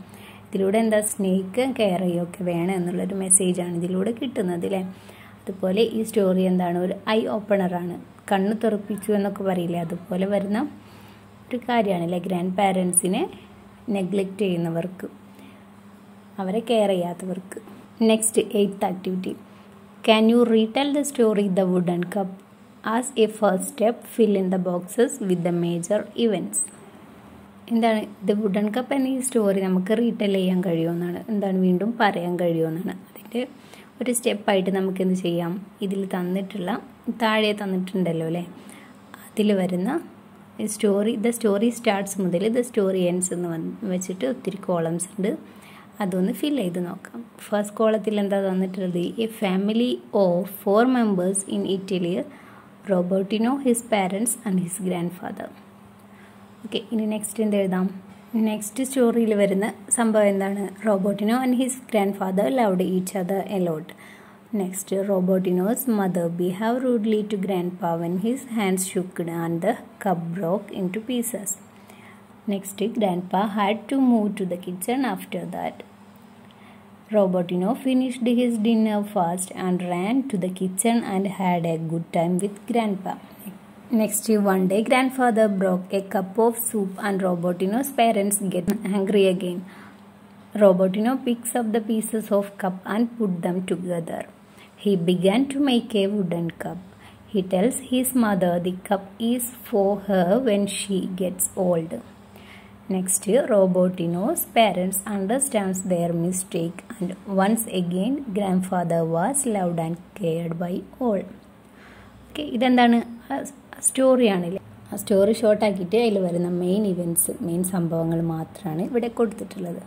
ഇതിലൂടെ എന്താ snake care ചെയ്യുകയൊക്കെ വേണം എന്നുള്ളൊരു മെസ്സേജാണ് ഇതിലൂടെ കിട്ടുന്നത് അല്ലേ അതുപോലെ ഈ സ്റ്റോറി എന്താണ് ഒരു ഐ ഓപ്പണറാണ് കണ്ണ് തുറപ്പിച്ചു എന്നൊക്കെ പറയില്ലേ അതുപോലെ വരുന്ന ഒരു കാര്യമാണ് അല്ലേ ഗ്രാൻഡ് പാരൻസിനെ നെഗ്ലക്റ്റ് ചെയ്യുന്നവർക്ക് അവരെ കെയർ ചെയ്യാത്തവർക്ക് next eighth activity can you retell the story the wooden cup as a first step fill in the boxes with the major events എന്താണ് ദ വുഡൻ കപ്പ് എന്ന ഈ സ്റ്റോറി നമുക്ക് റീടെൽ ചെയ്യാൻ കഴിയുമെന്നാണ് എന്താണ് വീണ്ടും പറയാൻ കഴിയുമെന്നാണ് അതിൻ്റെ ഒരു സ്റ്റെപ്പായിട്ട് നമുക്ക് എന്ത് ചെയ്യാം ഇതിൽ തന്നിട്ടുള്ള താഴെ തന്നിട്ടുണ്ടല്ലോ അല്ലേ അതിൽ വരുന്ന സ്റ്റോറി ദ സ്റ്റോറി സ്റ്റാർട്ട്സ് മുതൽ ദ സ്റ്റോറി എൻഡ്സ് എന്ന് വന്ന് വെച്ചിട്ട് ഒത്തിരി കോളംസ് ഉണ്ട് അതൊന്ന് ഫിൽ ചെയ്ത് നോക്കാം ഫസ്റ്റ് കോളത്തിൽ എന്താ തന്നിട്ടുള്ളത് a family of four members in Italy Robertino his parents and his grandfather okay ഇനി നെക്സ്റ്റ് എന്ത് എഴുതാം നെക്സ്റ്റ് സ്റ്റോറിയിൽ വരുന്ന സംഭവം എന്താണ് Robotino and his grandfather loved each other a lot next Robotino's mother behave rudely to grandpa when his hands shook and the cup broke in two pieces next grandpa had to move to the kitchen after that Robertino finished his dinner fast and ran to the kitchen and had a good time with Grandpa. Next, one day, grandfather broke a cup of soup, and Robertino's parents get angry again. Robertino picks up the pieces of cup and put them together. He began to make a wooden cup. He tells his mother the cup is for her when she gets old. Next, Robertino's parents understands their mistake and once again grandfather was loved and cared by all. Okay ഇതെന്താണ് സ്റ്റോറിയാണല്ലേ ആ story ഷോർട്ടാക്കിയിട്ട് അതിൽ വരുന്ന main events main സംഭവങ്ങൾ മാത്രമാണ് ഇവിടെ കൊടുത്തിട്ടുള്ളത്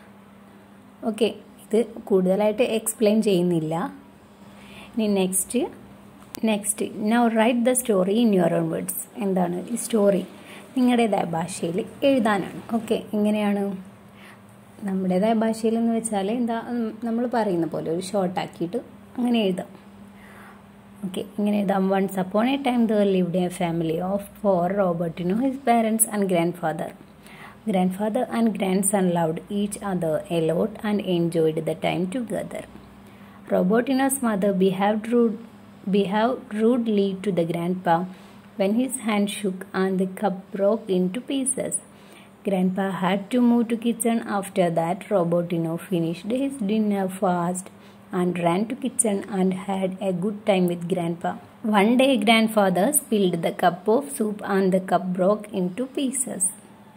okay ഇത് കൂടുതലായിട്ട് എക്സ്പ്ലെയിൻ ചെയ്യുന്നില്ല ഇനി next next now write the story in your own words എന്താണ് ഈ സ്റ്റോറി നിങ്ങളുടേതായ ഭാഷയിൽ എഴുതാനാണ് ഓക്കെ എങ്ങനെയാണ് നമ്മുടേതായ ഭാഷയിൽ എന്ന് വെച്ചാൽ എന്താ നമ്മൾ പറയുന്ന പോലെ ഒരു ഷോർട്ടാക്കിയിട്ട് അങ്ങനെ എഴുതാം ഓക്കെ ഇങ്ങനെ എഴുതാം once upon a time there lived a family of four Robertino his parents and grandfather grandfather and grandson loved each other a lot and enjoyed the time together Robertino's mother behave rude behave rudely to the grandpa when his hand shook and the cup broke into pieces. Grandpa had to move to kitchen after that. Robertino finished his dinner fast and ran to kitchen and had a good time with Grandpa. One day grandfather spilled the cup of soup and the cup broke into pieces.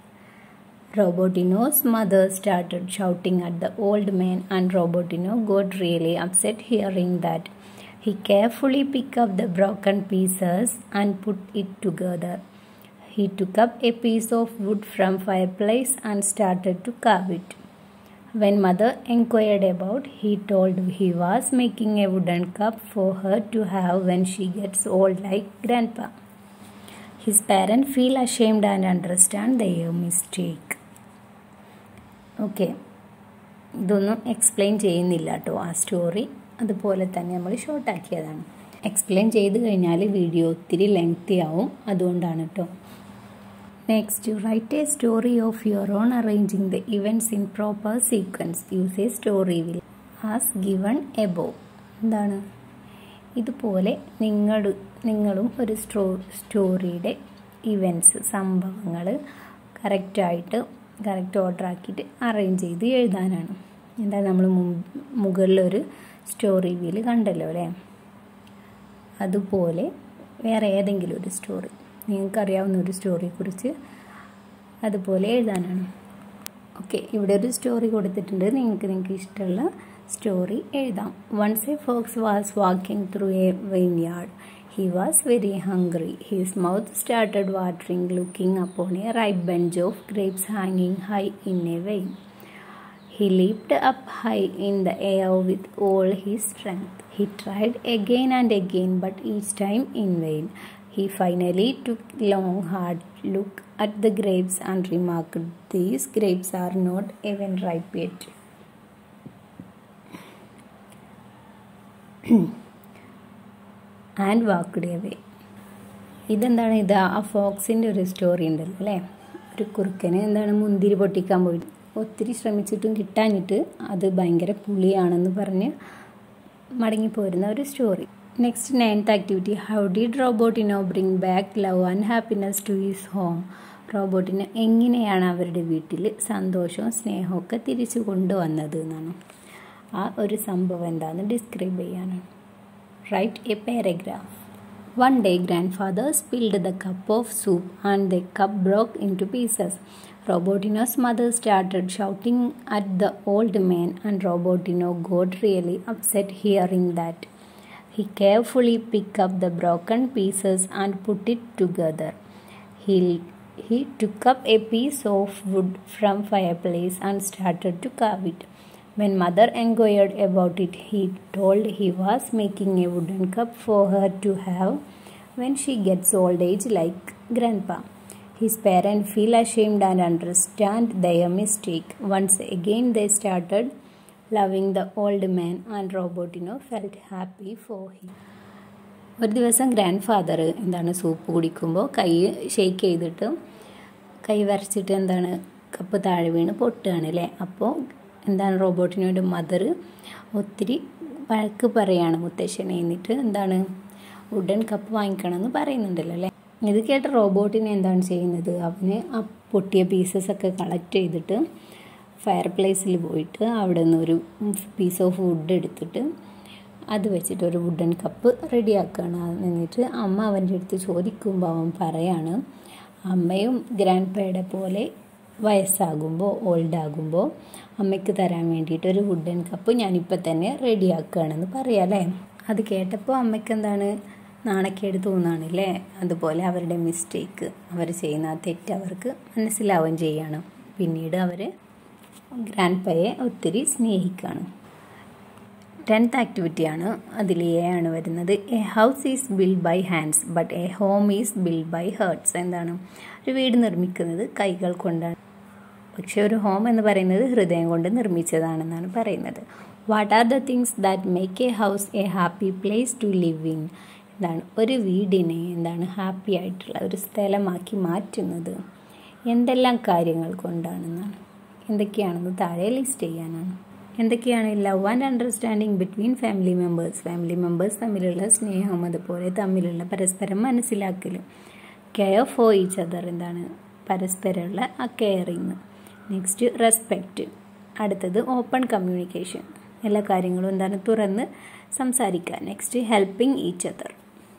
Robertino's mother started shouting at the old man and Robertino got really upset hearing that. He carefully picked up the broken pieces and put it together. He took up a piece of wood from fireplace and started to carve it. When mother inquired about, he told he was making a wooden cup for her to have when she gets old like grandpa. His parents feel ashamed and understand their mistake. Okay ഇതൊന്നും explain ചെയ്യുന്നില്ല കേട്ടോ ആ story അതുപോലെ തന്നെ നമ്മൾ ഷോർട്ടാക്കിയതാണ് explain ചെയ്ത് കഴിഞ്ഞാൽ video ഒത്തിരി ലെങ്തി ആവും അതുകൊണ്ടാണ് കേട്ടോ next write a story of your own arranging the events in proper sequence use a story will as given above എന്താണ് ഇതുപോലെ നിങ്ങൾ നിങ്ങളും ഒരു സ്റ്റോ സ്റ്റോറിയുടെ ഇവൻറ്റ്സ് സംഭവങ്ങൾ കറക്റ്റായിട്ട് കറക്റ്റ് ഓർഡർ ആക്കിയിട്ട് അറേഞ്ച് ചെയ്ത് എഴുതാനാണ് എന്താ നമ്മൾ മുകളിലൊരു സ്റ്റോറി വീല് കണ്ടല്ലോ അല്ലേ അതുപോലെ വേറെ ഏതെങ്കിലും ഒരു സ്റ്റോറി നിങ്ങൾക്കറിയാവുന്ന ഒരു സ്റ്റോറിയെക്കുറിച്ച് അതുപോലെ എഴുതാനാണ് ഓക്കെ ഇവിടെ ഒരു സ്റ്റോറി കൊടുത്തിട്ടുണ്ട് നിങ്ങൾക്ക് നിങ്ങൾക്ക് ഇഷ്ടമുള്ള സ്റ്റോറി എഴുതാം once a fox was walking through a vineyard He was very hungry. His mouth started watering looking upon a ripe bunch of grapes hanging high in a vine. He leaped up high in the air with all his strength. He tried again and again, but each time in vain. He finally took a long, hard look at the grapes and remarked, These grapes are not even ripe yet. And walked away ഇതെന്താണ് ഇത് ആ ഫോക്സിൻ്റെ ഒരു story ഉണ്ടല്ലോ അല്ലേ ഒരു കുറുക്കന് എന്താണ് മുന്തിരി പൊട്ടിക്കാൻ പോയി ഒത്തിരി ശ്രമിച്ചിട്ടും കിട്ടാഞ്ഞിട്ട് അത് ഭയങ്കര പുളിയാണെന്ന് പറഞ്ഞ് മടങ്ങിപ്പോരുന്ന ഒരു story next ninth activity how did Robotino bring back love and happiness to his home റോബോട്ടിന് എങ്ങനെയാണ് അവരുടെ വീട്ടിൽ സന്തോഷവും സ്നേഹവും ഒക്കെ തിരിച്ചു കൊണ്ടുവന്നത് എന്നാണ് ആ ഒരു സംഭവം എന്താണെന്ന് ഡിസ്ക്രൈബ് ചെയ്യാനാണ് write a paragraph one day grandfather spilled the cup of soup and the cup broke in two pieces Robotino's mother started shouting at the old man, and Robotino got really upset hearing that. He carefully picked up the broken pieces and put it together. He, he took up a piece of wood from fireplace and started to carve it. When mother inquired about it, he told he was making a wooden cup for her to have when she gets old age like grandpa. His parents feel ashamed and understand their mistake. Once again, they started loving the old man, and Robotino felt happy for him. ഒരു ദിവസം grand grandfather എന്താണ് soup കുടിക്കുമ്പോൾ കൈ shake ചെയ്തിട്ട് കൈ വരച്ചിട്ട് എന്താണ് cup താഴെ വീണ് പൊട്ടുകയാണ് അല്ലേ അപ്പോൾ എന്താണ് റോബോട്ടിനോട് മദർ ഒത്തിരി വഴക്ക് പറയാണ് മുത്തശ്ശനെ എന്നിട്ട് എന്താണ് വുഡൻ കപ്പ് വാങ്ങിക്കണം എന്ന് പറയുന്നുണ്ടല്ലോ അല്ലേ ഇത് കേട്ട റോബോട്ടിനെ എന്താണ് ചെയ്യുന്നത് അവന് ആ പൊട്ടിയ പീസസ് ഒക്കെ കളക്ട് ചെയ്തിട്ട് ഫയർ പ്ലേസിൽ പോയിട്ട് അവിടെ നിന്ന് ഒരു പീസ് ഓഫ് വുഡ് എടുത്തിട്ട് അത് വെച്ചിട്ട് ഒരു വുഡൻ കപ്പ് റെഡിയാക്കുകയാണ് എന്നിട്ട് അമ്മ അവൻ്റെ അടുത്ത് ചോദിക്കുമ്പോൾ അവൻ പറയാണ് അമ്മയും ഗ്രാൻഡ് പേയുടെ പോലെ വയസ്സാകുമ്പോൾ ഓൾഡ് ആകുമ്പോൾ അമ്മയ്ക്ക് തരാൻ വേണ്ടിയിട്ട് ഒരു വുഡൻ കപ്പ് ഞാനിപ്പോൾ തന്നെ റെഡിയാക്കുകയാണെന്ന് പറയാം അല്ലേ അത് കേട്ടപ്പോൾ അമ്മയ്ക്ക് എന്താണ് നാണക്കേട് തോന്നുകയാണല്ലേ അതുപോലെ അവരുടെ മിസ്റ്റേക്ക് അവർ ചെയ്യുന്ന ആ തെറ്റ് അവർക്ക് മനസ്സിലാവുകയും ചെയ്യാണ് പിന്നീട് അവർ ഗ്രാൻഡ് പയെ ഒത്തിരി സ്നേഹിക്കുകയാണ് ടെൻത്ത് ആക്ടിവിറ്റിയാണ് അതിൽ എ ആണ് വരുന്നത് a house is build by hands but a home is build by hearts എന്താണ് ഒരു വീട് നിർമ്മിക്കുന്നത് കൈകൾ കൊണ്ടാണ് പക്ഷേ ഒരു ഹോം എന്ന് പറയുന്നത് ഹൃദയം കൊണ്ട് നിർമ്മിച്ചതാണെന്നാണ് പറയുന്നത് what are the things that make a house a happy place to live in എന്താണ് ഒരു വീടിനെ എന്താണ് ഹാപ്പി ആയിട്ടുള്ള ഒരു സ്ഥലമാക്കി മാറ്റുന്നത് എന്തെല്ലാം കാര്യങ്ങൾ കൊണ്ടാണെന്നാണ് എന്തൊക്കെയാണെന്ന് താഴെ ലിസ്റ്റ് ചെയ്യാനാണ് എന്തൊക്കെയാണ് love and understanding between family members family members തമ്മിലുള്ള സ്നേഹം അതുപോലെ തമ്മിലുള്ള പരസ്പരം മനസ്സിലാക്കലും കെയർ ഫോർ ഈച്ച് അതർ എന്താണ് പരസ്പരമുള്ള ആ കെയറിങ് നെക്സ്റ്റ് റെസ്പെക്റ്റ് അടുത്തത് ഓപ്പൺ കമ്മ്യൂണിക്കേഷൻ എല്ലാ കാര്യങ്ങളും എന്താണ് തുറന്ന് സംസാരിക്കുക നെക്സ്റ്റ് ഹെൽപ്പിംഗ് ഈച്ച് അതർ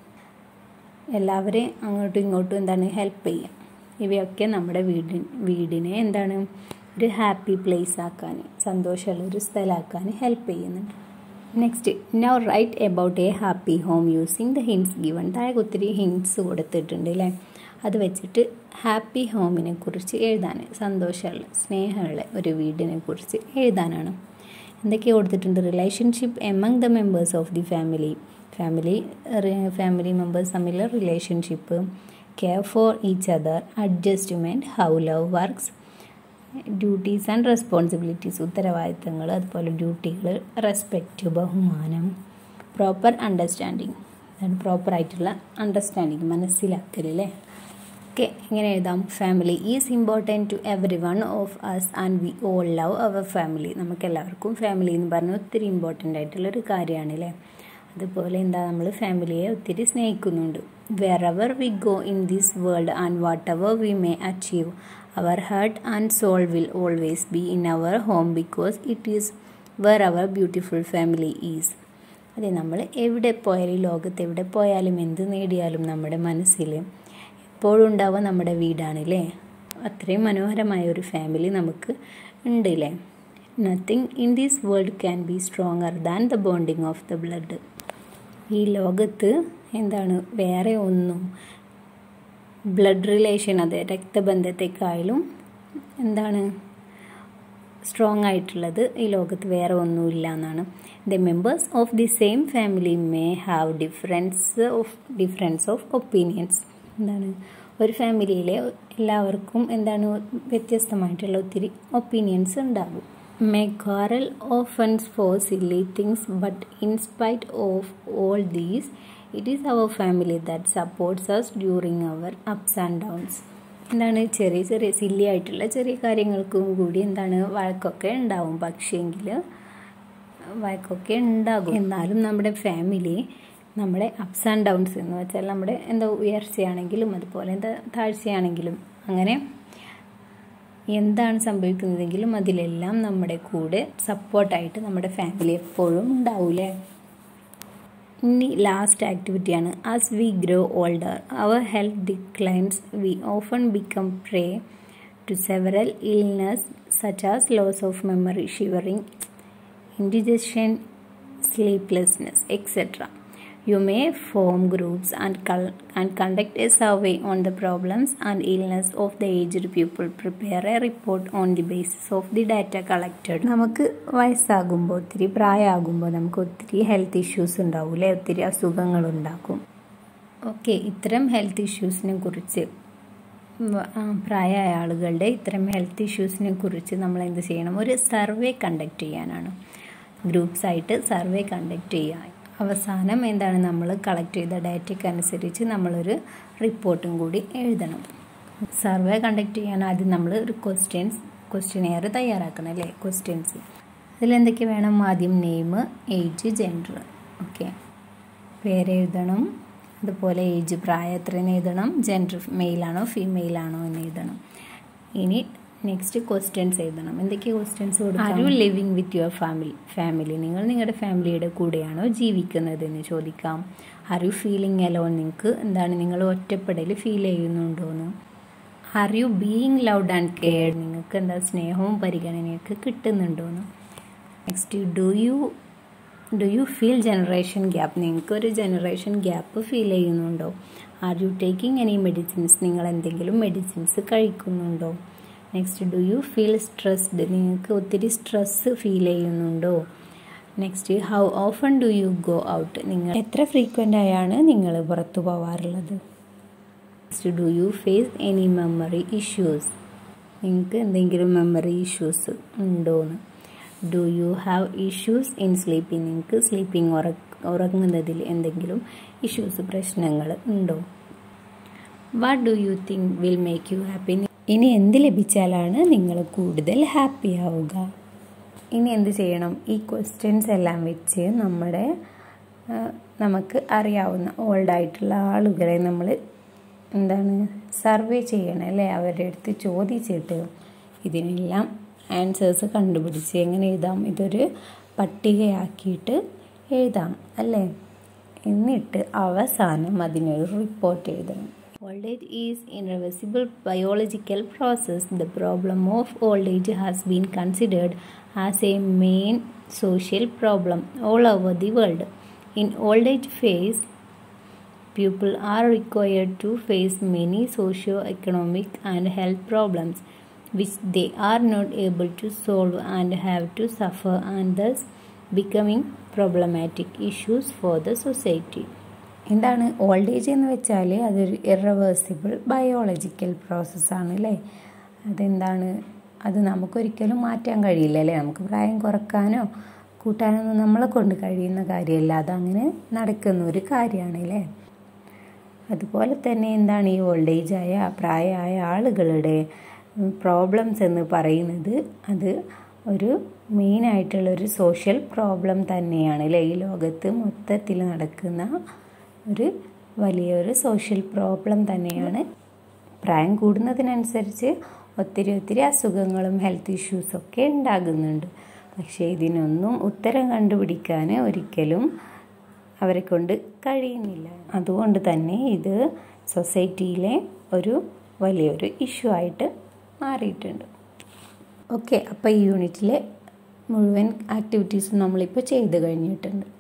എല്ലാവരെയും അങ്ങോട്ടും ഇങ്ങോട്ടും എന്താണ് ഹെൽപ്പ് ചെയ്യുക ഇവയൊക്കെ നമ്മുടെ വീടി വീടിനെ എന്താണ് ഒരു ഹാപ്പി പ്ലേസ് ആക്കാൻ സന്തോഷമുള്ള ഒരു സ്ഥലമാക്കാൻ ഹെൽപ്പ് ചെയ്യുന്നുണ്ട് next now write about a happy home using the hints given താഴെ ഒത്തിരി ഹിൻസ് കൊടുത്തിട്ടുണ്ട് അല്ലേ അത് വെച്ചിട്ട് ഹാപ്പി ഹോമിനെ കുറിച്ച് എഴുതാൻ സന്തോഷമുള്ള സ്നേഹമുള്ള ഒരു വീടിനെ കുറിച്ച് എഴുതാനാണ് എന്തൊക്കെ കൊടുത്തിട്ടുണ്ട് relationship among the members of the family family family members തമ്മിലുള്ള relationship care for each other adjustment how love works duties and responsibilities ഉത്തരവാദിത്തങ്ങൾ അതുപോലെ ഡ്യൂട്ടികൾ റെസ്പെക്റ്റ് ബഹുമാനം പ്രോപ്പർ അണ്ടർസ്റ്റാൻഡിങ് അതാണ് പ്രോപ്പറായിട്ടുള്ള അണ്ടർസ്റ്റാൻഡിങ് മനസ്സിലാക്കലല്ലേ ഓക്കെ ഇങ്ങനെ എഴുതാം family is important to every one of us and we all love our family നമുക്ക് എല്ലാവർക്കും ഫാമിലി എന്ന് പറഞ്ഞാൽ ഒത്തിരി ഇമ്പോർട്ടൻ്റ് ആയിട്ടുള്ളൊരു കാര്യമാണ് അല്ലേ അതുപോലെ എന്താ നമ്മൾ ഫാമിലിയെ ഒത്തിരി സ്നേഹിക്കുന്നുണ്ട് wherever we go in this world and whatever we may achieve our heart and soul will always be in our home because it is where our beautiful family is അതെ നമ്മൾ എവിടെ പോയാലും ലോകത്ത് എവിടെ പോയാലും എന്ത് നേടിയാലും നമ്മുടെ മനസ്സിൽ എപ്പോഴും ഉണ്ടാവുക നമ്മുടെ വീടാണല്ലേ അത്രയും മനോഹരമായ ഒരു ഫാമിലി നമുക്ക് ഉണ്ട് അല്ലേ nothing in this world can be stronger than the bonding of the blood ഈ ലോകത്ത് എന്താണ് വേറെ ഒന്നും ബ്ലഡ് റിലേഷൻ അതെ രക്തബന്ധത്തെക്കാളും എന്താണ് സ്ട്രോങ് ആയിട്ടുള്ളത് ഈ ലോകത്ത് വേറെ ഒന്നുമില്ല എന്നാണ് the members of the same family may have difference of difference of opinions എന്താണ് ഒരു ഫാമിലിയിലെ എല്ലാവർക്കും എന്താണ് വ്യത്യസ്തമായിട്ടുള്ള ഒത്തിരി ഒപ്പീനിയൻസ് ഉണ്ടാകും മേ ക്വാറൽ ഓഫൻസ് for silly things but in spite of all these it is our family that supports us during our ups and downs എന്താണ് ചെറിയ ചെറിയ സില്ലി ആയിട്ടുള്ള ചെറിയ കാര്യങ്ങൾക്കും കൂടി എന്താണ് വഴക്കൊക്കെ ഉണ്ടാവും പക്ഷേങ്കിൽ വഴക്കൊക്കെ ഉണ്ടാകും എന്നാലും നമ്മുടെ ഫാമിലി നമ്മുടെ അപ്സ് ആൻഡ് ഡൗൺസ് എന്ന് വെച്ചാൽ നമ്മുടെ എന്താ ഉയർച്ചയാണെങ്കിലും അതുപോലെ എന്താ താഴ്ചയാണെങ്കിലും അങ്ങനെ എന്താണ് സംഭവിക്കുന്നതെങ്കിലും അതിലെല്ലാം നമ്മുടെ കൂടെ സപ്പോർട്ടായിട്ട് നമ്മുടെ ഫാമിലി എപ്പോഴും ഉണ്ടാവൂലേ ഇനി ലാസ്റ്റ് ആക്ടിവിറ്റിയാണ് as we grow older our health declines we often become prey to several illness such as loss of memory shivering indigestion sleeplessness etcetera You may form groups and, and conduct a survey on the problems and illness of the aged people. Prepare a report on the basis of the data collected. നമുക്ക് വയസ്സാകുമ്പോൾ ഒത്തിരി പ്രായമാകുമ്പോൾ നമുക്ക് ഒത്തിരി health issues ഉണ്ടാവില്ലേ ഒത്തിരി അസുഖങ്ങൾ ഉണ്ടാക്കും ഓക്കെ ഇത്തരം ഹെൽത്ത് ഇഷ്യൂസിനെ കുറിച്ച് പ്രായമായ ആളുകളുടെ ഇത്തരം ഹെൽത്ത് ഇഷ്യൂസിനെ കുറിച്ച് നമ്മൾ എന്ത് ചെയ്യണം ഒരു സർവേ കണ്ടക്ട് ചെയ്യാനാണ് ഗ്രൂപ്പ്സായിട്ട് സർവേ കണ്ടക്ട് ചെയ്യുക അവസാനം എന്താണ് നമ്മൾ കളക്ട് ചെയ്ത ഡാറ്റയ്ക്ക് അനുസരിച്ച് നമ്മളൊരു റിപ്പോർട്ടും കൂടി എഴുതണം സർവേ കണ്ടക്ട് ചെയ്യാൻ ആദ്യം നമ്മൾ ഒരു ക്വസ്റ്റ്യൻസ് ക്വസ്റ്റ്യനെയർ തയ്യാറാക്കണം അല്ലേ ക്വസ്റ്റ്യൻസ് അതിലെന്തൊക്കെ വേണം ആദ്യം നെയിം ഏജ് ജെൻഡർ ഓക്കെ പേരെഴുതണം അതുപോലെ ഏജ് പ്രായം എത്രയെന്ന് എഴുതണം ജെൻഡർ മെയിലാണോ ഫീമെയിലാണോ എന്ന് എഴുതണം ഇനി നെക്സ്റ്റ് ക്വസ്റ്റ്യൻസ് എഴുതണം എന്തൊക്കെ ക്വസ്റ്റ്യൻസ് കൊടുക്കാം are you living with your family family നിങ്ങൾ നിങ്ങളുടെ ഫാമിലിയുടെ കൂടെയാണോ ജീവിക്കുന്നത് എന്ന് ചോദിക്കാം ആർ യു ഫീലിംഗ് അലോൺ നിങ്ങൾക്ക് എന്താണ് നിങ്ങൾ ഒറ്റപ്പെടൽ ഫീൽ ചെയ്യുന്നുണ്ടോയെന്ന് are you being loved and cared നിങ്ങൾക്ക് എന്താ സ്നേഹവും പരിഗണനയൊക്കെ കിട്ടുന്നുണ്ടോയെന്ന് next do you do you feel generation gap നിങ്ങൾക്ക് ഒരു ജനറേഷൻ ഗ്യാപ്പ് ഫീൽ ചെയ്യുന്നുണ്ടോ are you taking any medicines നിങ്ങൾ എന്തെങ്കിലും മെഡിസിൻസ് കഴിക്കുന്നുണ്ടോ next do you feel stressed നിങ്ങൾക്ക് ഒത്തിരി സ്ട്രെസ് ഫീൽ ചെയ്യുന്നുണ്ടോ next how often do you go out നിങ്ങൾ എത്ര ഫ്രീക്വൻ്റ് ആയാണ് നിങ്ങൾ പുറത്തു പോവാറുള്ളത് next do you face any memory issues നിങ്ങൾക്ക് എന്തെങ്കിലും മെമ്മറി ഇഷ്യൂസ് ഉണ്ടോയെന്ന് do you have issues in sleeping നിങ്ങൾക്ക് സ്ലീപ്പിംഗ് ഉറ ഉറങ്ങുന്നതിൽ എന്തെങ്കിലും ഇഷ്യൂസ് പ്രശ്നങ്ങൾ ഉണ്ടോ what do you think will make you happy ഇനി എന്ത് ലഭിച്ചാലാണ് നിങ്ങൾ കൂടുതൽ ഹാപ്പി ആവുക ഇനി എന്ത് ചെയ്യണം ഈ ക്വസ്റ്റ്യൻസ് എല്ലാം വെച്ച് നമ്മുടെ നമുക്ക് അറിയാവുന്ന ഓൾഡായിട്ടുള്ള ആളുകളെ നമ്മൾ എന്താണ് സർവേ ചെയ്യണം അല്ലേ അവരുടെ അടുത്ത് ചോദിച്ചിട്ട് ഇതിനെല്ലാം ആൻസേഴ്സ് കണ്ടുപിടിച്ച് എങ്ങനെ എഴുതാം ഇതൊരു പട്ടികയാക്കിയിട്ട് എഴുതാം അല്ലേ എന്നിട്ട് അവസാനം അതിനൊരു റിപ്പോർട്ട് എഴുതണം Old age is irreversible biological process. The problem of old age has been considered as a main social problem all over the world. In old age phase, people are required to face many socio-economic and health problems which they are not able to solve and have to suffer and thus becoming problematic issues for the society. എന്താണ് old age എന്ന് വെച്ചാൽ അതൊരു ഇറവേഴ്സിബിൾ biological പ്രോസസ്സാണ് അല്ലേ അതെന്താണ് അത് നമുക്കൊരിക്കലും മാറ്റാൻ കഴിയില്ല അല്ലേ നമുക്ക് പ്രായം കുറക്കാനോ കൂട്ടാനൊന്നും നമ്മളെ കൊണ്ട് കഴിയുന്ന കാര്യമല്ല അതങ്ങനെ നടക്കുന്ന ഒരു കാര്യമാണ് അല്ലേ അതുപോലെ തന്നെ എന്താണ് ഈ ഓൾഡ് ഏജ് ആയ പ്രായമായ ആളുകളുടെ പ്രോബ്ലംസ് എന്ന് പറയുന്നത് അത് ഒരു മെയിനായിട്ടുള്ളൊരു സോഷ്യൽ പ്രോബ്ലം തന്നെയാണ് അല്ലേ ഈ ലോകത്ത് മൊത്തത്തിൽ നടക്കുന്ന ഒരു വലിയൊരു സോഷ്യൽ പ്രോബ്ലം തന്നെയാണ് പ്രായം കൂടുന്നതിനനുസരിച്ച് ഒത്തിരി ഒത്തിരി അസുഖങ്ങളും ഹെൽത്ത് ഇഷ്യൂസൊക്കെ ഉണ്ടാകുന്നുണ്ട് പക്ഷേ ഇതിനൊന്നും ഉത്തരം കണ്ടുപിടിക്കാൻ ഒരിക്കലും അവരെ കൊണ്ട് കഴിയുന്നില്ല അതുകൊണ്ട് തന്നെ ഇത് സൊസൈറ്റിയിലെ ഒരു വലിയൊരു ഇഷ്യൂ ആയിട്ട് മാറിയിട്ടുണ്ട് ഓക്കെ അപ്പോൾ ഈ യൂണിറ്റിലെ മുഴുവൻ ആക്ടിവിറ്റീസും നമ്മളിപ്പോൾ ചെയ്ത് കഴിഞ്ഞിട്ടുണ്ട്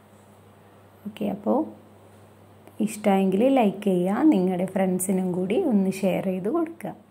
ഓക്കെ അപ്പോൾ ഇഷ്ടമെങ്കിൽ ലൈക്ക് ചെയ്യുക നിങ്ങളുടെ ഫ്രണ്ട്സിനും കൂടി ഒന്ന് ഷെയർ ചെയ്ത് കൊടുക്കുക